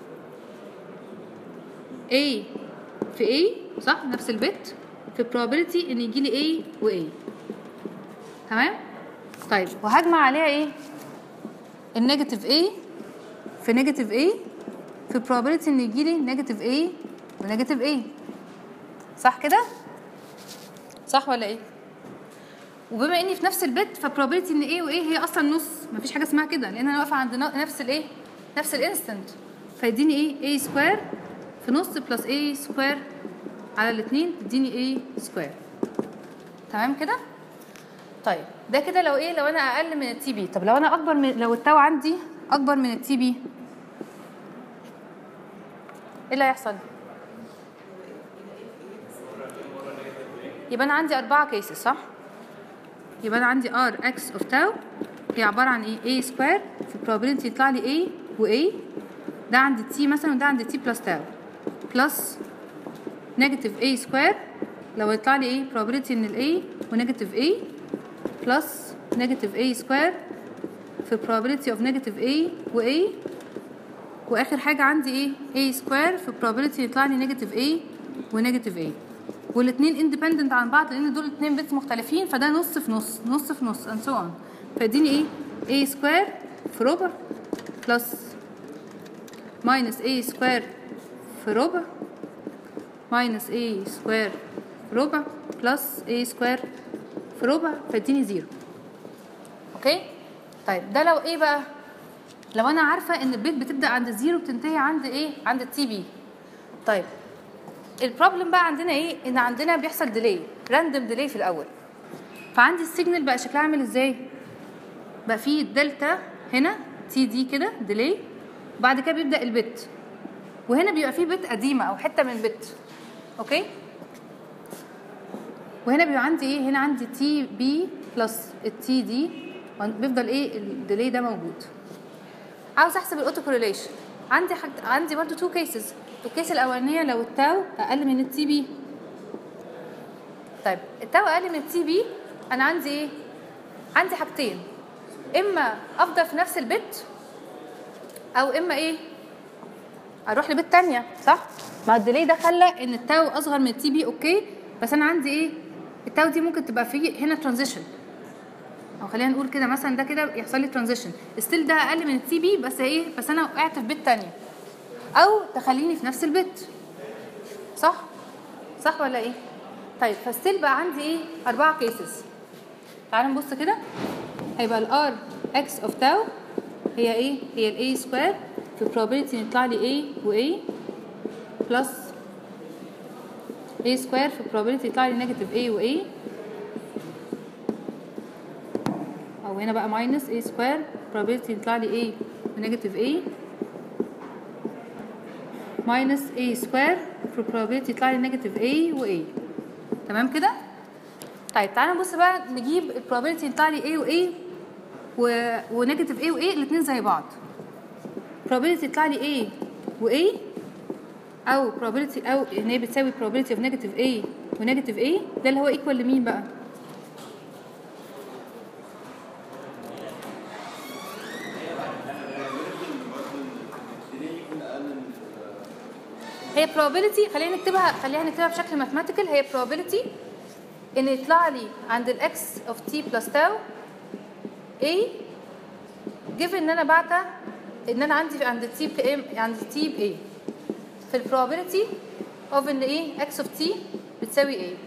A في A صح نفس البت في probability ان يجي لي A و A تمام طيب وهجمع عليها ايه النيجاتيف A في نيجاتيف A في probability ان يجي لي نيجاتيف A ونيجاتيف A صح كده صح ولا ايه وبما اني في نفس البت فبروبابيلتي ان ايه وايه هي اصلا نص مفيش حاجه اسمها كده لان انا واقفه عند ن- نفس الايه نفس الانستنت فيديني ايه ايه سكوير في نص بلس ايه سكوير على الاثنين تديني ايه سكوير تمام كده طيب ده كده لو ايه لو انا اقل من التي بي طب لو انا اكبر من لو التاو عندي اكبر من التي بي ايه اللي هيحصل يبقى انا عندي اربعه كيسز صح يبقى انا عندي ار اكس اوف تاو هي عباره عن ايه a سكوير في probability يطلع لي a و a ده عند t مثلا وده عند t بلس تاو بلس نيجاتيف a سكوير لو يطلع لي ايه probability ان ال a ونيجاتيف a بلس نيجاتيف a سكوير في probability of negative a و a واخر حاجه عندي ايه a سكوير في probability يطلع لي نيجاتيف a ونيجاتيف a والاثنين اندبندنت عن بعض لان دول الاثنين بيتس مختلفين فده نص في نص نص في نص and so on فيديني ايه a سكوير في ربع بلس ماينس a سكوير في ربع ماينس a سكوير في ربع بلس a سكوير في ربع فيديني زيرو اوكي طيب ده لو ايه بقى لو انا عارفه ان البيت بتبدا عند الزيرو بتنتهي عند ايه عند التي بي طيب البروبلم بقى عندنا ايه ان عندنا بيحصل ديلي راندوم ديلي في الاول فعندي السيجنال بقى شكلها عامل ازاي بقى فيه دلتا هنا تي دي كده ديلي وبعد كده بيبدا البت وهنا بيبقى فيه بت قديمه او حته من بت اوكي وهنا بيبقى عندي ايه هنا عندي تي بي بلس التي دي بيفضل ايه الديلي ده موجود عاوز احسب الاوتو كورليشن عندي حاجة عندي برضو تو كيسز الكيس الاولانيه لو التاو اقل من التي بي طيب التاو اقل من التي بي انا عندي ايه عندي حاجتين اما افضل في نفس البت او اما ايه اروح لبيت تانية صح ما الديلي ده خلى ان التاو اصغر من التي بي اوكي بس انا عندي ايه التاو دي ممكن تبقى في هنا ترانزيشن او خلينا نقول كده مثلا ده كده يحصل لي ترانزيشن ستيل ده اقل من التي بي بس ايه بس انا وقعت في بيت تانية او تخليني في نفس البيت صح صح ولا ايه طيب فستيل بقى عندي ايه اربعه كيسز تعالوا نبص كده هيبقى الار اكس اوف تاو هي ايه هي الاي سكوير في probability ان يطلع لي a و a بلس a سكوير في probability يطلع لي نيجاتيف a و a او هنا بقى ماينس a سكوير probability يطلع لي a ونيجاتيف a ماينس a سكوير في probability يطلع لي نيجاتيف a و a تمام كده طيب تعالى نبص بقى نجيب ال probability يطلع لي a و a و ونيجاتيف a و a الاثنين زي بعض probability يطلع لي a و a او probability او ان هي بتساوي probability of negative a و negative a ده اللي هو equal لمين بقى هي probability خلينا نكتبها خلينا نكتبها بشكل mathematical هي probability ان يطلع لي عند الاكس of t plus tau a given ان انا بعتها ان انا عندي عند t ب m عند t ب a في ال probability of ان ايه x of t بتساوي a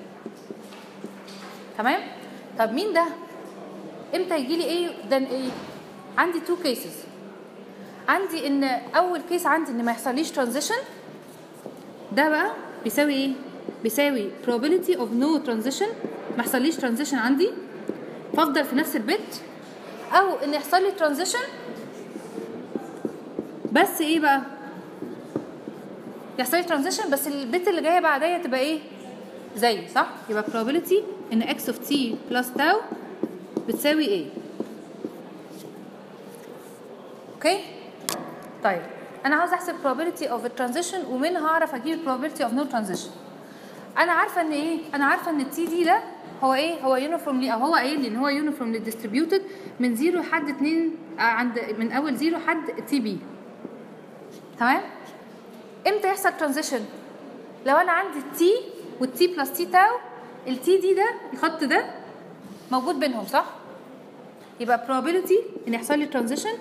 تمام طب مين ده امتى يجي لي ايه then ايه عندي two cases عندي ان اول كيس عندي ان ما يحصليش transition ده بقى بيساوي ايه بيساوي probability of no transition ما يحصليش transition عندي فافضل في نفس البيت او ان يحصل لي transition بس ايه بقى يحصل لي transition بس البيت اللي جايه بعديا تبقى ايه زي صح يبقى probability ان x of t plus tau بتساوي ايه اوكي طيب انا عاوز احسب probability of a transition ومنها هعرف اجيب probability of no transition انا عارفه ان ايه انا عارفه ان التي دي ده هو ايه هو يونيفورملي او هو قايل لي ان هو يونيفورملي ديستريبيوتد من 0 لحد 2 عند من اول 0 لحد تي بي تمام امتى يحصل ترانزيشن لو انا عندي التي والتي بلس تي تاو التي دي ده الخط ده موجود بينهم صح يبقى probability ان يحصل لي ترانزيشن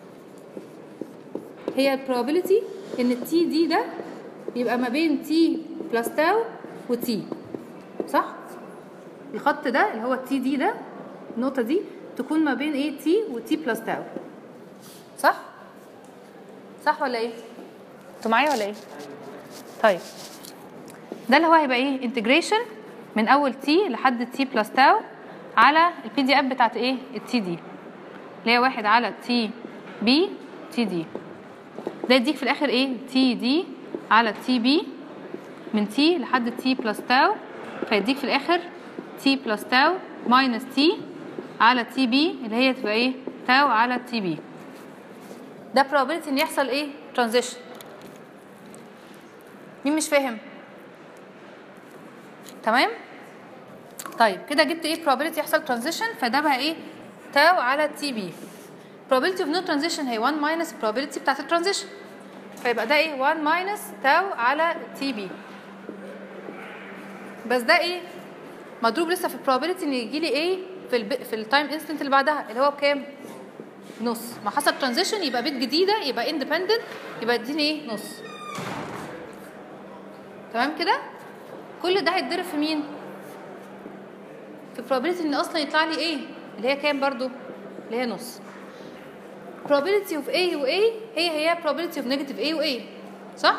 هي probability ان التي دي ده يبقى ما بين تي بلس تاو وتي صح الخط ده اللي هو التي دي ده النقطه دي تكون ما بين ايه تي وتي بلس تاو صح صح ولا ايه انتوا معايا ولا ايه طيب ده اللي هو هيبقى ايه انتجريشن من اول تي لحد تي بلس تاو على البي دي اف بتاعت ايه التي دي اللي هي واحد على تي بي تي دي ده يديك في الاخر ايه تي دي على تي بي من تي لحد تي بلس تاو فيديك في الاخر تي بلس تاو ماينس تي على تي بي اللي هي تبقى ايه تاو على تي بي ده probability ان يحصل ايه transition مين مش فاهم تمام طيب كده جبت ايه probability يحصل transition فده بقى ايه تاو على تي بي probability of no transition هي 1 minus probability بتاعت الترانزيشن فيبقى ده ايه 1 minus تاو على تي بي بس ده ايه مضروب لسه في probability ان يجي لي ايه في الب... في التايم انستنت اللي بعدها اللي هو بكام نص ما حصل ترانزيشن يبقى بيت جديده يبقى اندبندنت يبقى اديني ايه نص تمام كده كل ده هيتضرب في مين في probability ان اصلا يطلع لي ايه اللي هي كام برضو اللي هي نص probability of A و A هي هي probability of negative A و A صح؟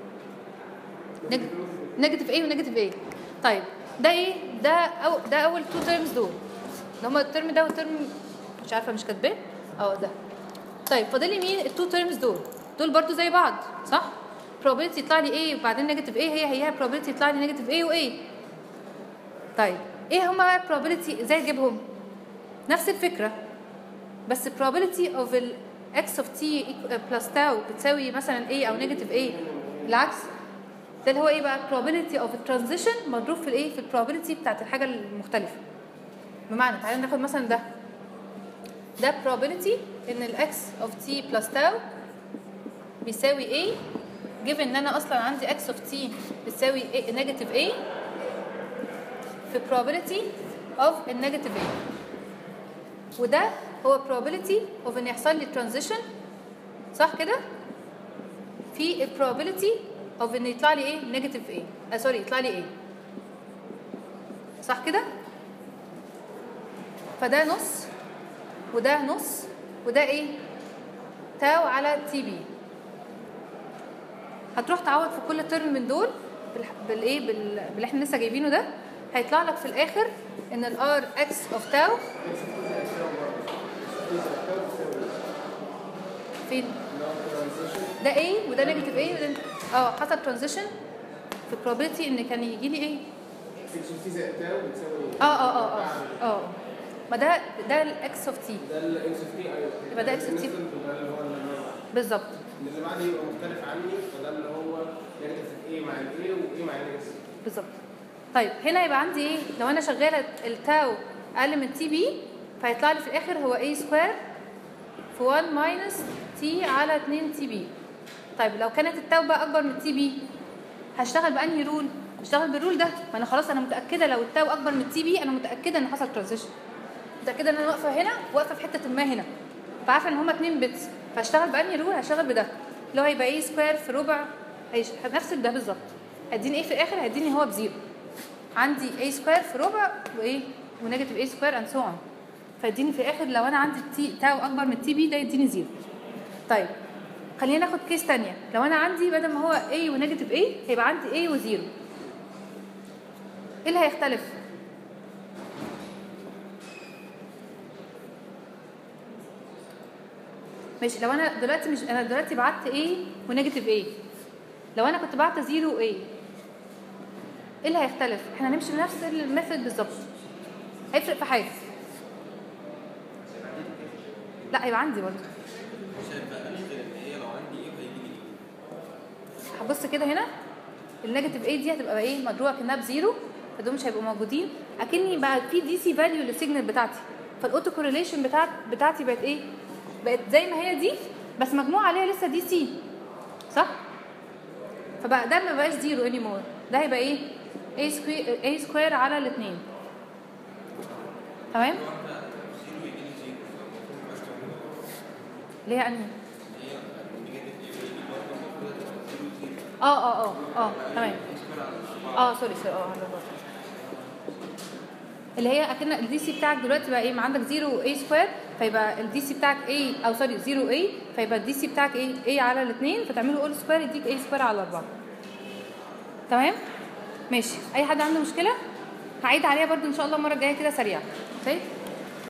negative A و negative A طيب ده ايه؟ ده أو ده أول two terms دول اللي هما الترم ده والترم مش عارفة مش كاتباه اه ده طيب فاضل لي مين التو terms دول دول برضو زي بعض صح؟ probability يطلع لي A وبعدين negative A هي هي probability يطلع لي negative A و A طيب ايه هما بقى probability ازاي اجيبهم؟ نفس الفكرة بس probability of ال x of t plus tau بتساوي مثلا a او negative a بالعكس ده اللي هو ايه بقى probability of transition مضروب في الايه في probability بتاعت الحاجه المختلفه بمعنى تعالى ناخد مثلا ده ده probability ان الاكس of t plus tau بيساوي a given ان انا اصلا عندي x of t بتساوي a negative a في probability of النيجاتيف a وده هو probability of ان يحصل لي transition صح كده في ال probability of ان يطلع لي ايه نيجاتيف a آه سوري يطلع لي ايه صح كده فده نص وده نص وده ايه تاو على تي بي هتروح تعوض في كل ترم من دول بالح- بالايه بال- باللي احنا لسه جايبينه ده هيطلع لك في الاخر ان الار اكس اوف تاو فين ده A وده نيجاتيف A وده اه حصل ترانزيشن في probability ان كان يجي لي ايه اكس تي زائد تاو بتساوي اه اه اه اه اه ما ده ده الاكس اوف تي ده الاكس تي ايوه يبقى ده X of T. ده اللي هو اللي بالظبط اللي بعده يبقى مختلف عني فده اللي هو نيجاتيف ايه مع الايه وايه مع النيجاتيف بالظبط طيب هنا يبقى عندي ايه لو انا شغاله التاو اقل من تي بي فهيطلع لي في الاخر هو a سكوير في 1 ماينس تي على 2 تي بي طيب لو كانت التاو بقى اكبر من تي بي هشتغل بانهي رول هشتغل بالرول ده ما انا خلاص انا متاكده لو التاو اكبر من تي بي انا متاكده ان حصل ترانزيشن متاكده ان انا واقفه هنا واقفه في حته ما هنا فعارفه ان هما 2 بيتس فهشتغل بانهي رول هشتغل بده اللي هو هيبقى ايه سكوير في ربع هيش- نفس ده بالظبط هيديني ايه في الاخر هيديني هو بزيرو عندي a سكوير في ربع وايه ونيجاتيف a سكوير اند سو اون فيديني في الاخر لو انا عندي تي تاو اكبر من تي بي ده يديني زيرو طيب خلينا ناخد كيس تانية لو انا عندي بدل ما هو a ونيجاتيف a هيبقى عندي a وزيرو ايه اللي هيختلف ماشي لو انا دلوقتي مش انا دلوقتي بعت a ونيجاتيف a لو انا كنت بعت زيرو a ايه اللي هيختلف احنا هنمشي بنفس الميثود بالظبط هيفرق في حاجه لا هيبقى عندي برضه هبص كده هنا النيجاتيف 8 دي هتبقى ايه مضروبه كانها بزيرو فدول مش هيبقوا موجودين اكني بقى في دي سي فاليو للسيجنال بتاعتي فالاوتو كورليشن بتاعت بتاعتي بقت ايه بقت زي ما هي دي بس مجموع عليها لسه دي سي صح فبقى ده ما بقاش زيرو اني مور ده هيبقى ايه a سكوير a سكوير على الاثنين تمام ليه يعني اه اه اه اه تمام اه سوري سوري اه أنا غلطت. اللي هي اكن الدي سي بتاعك دلوقتي بقى ايه ما عندك 0 a سكوير فيبقى الدي سي بتاعك a او سوري 0 a فيبقى الدي سي بتاعك ايه a على الاثنين فتعمله اول سكوير يديك a سكوير على 4 تمام ماشي اي حد عنده مشكله هعيد عليها برضو ان شاء الله المره الجايه كده سريع اوكي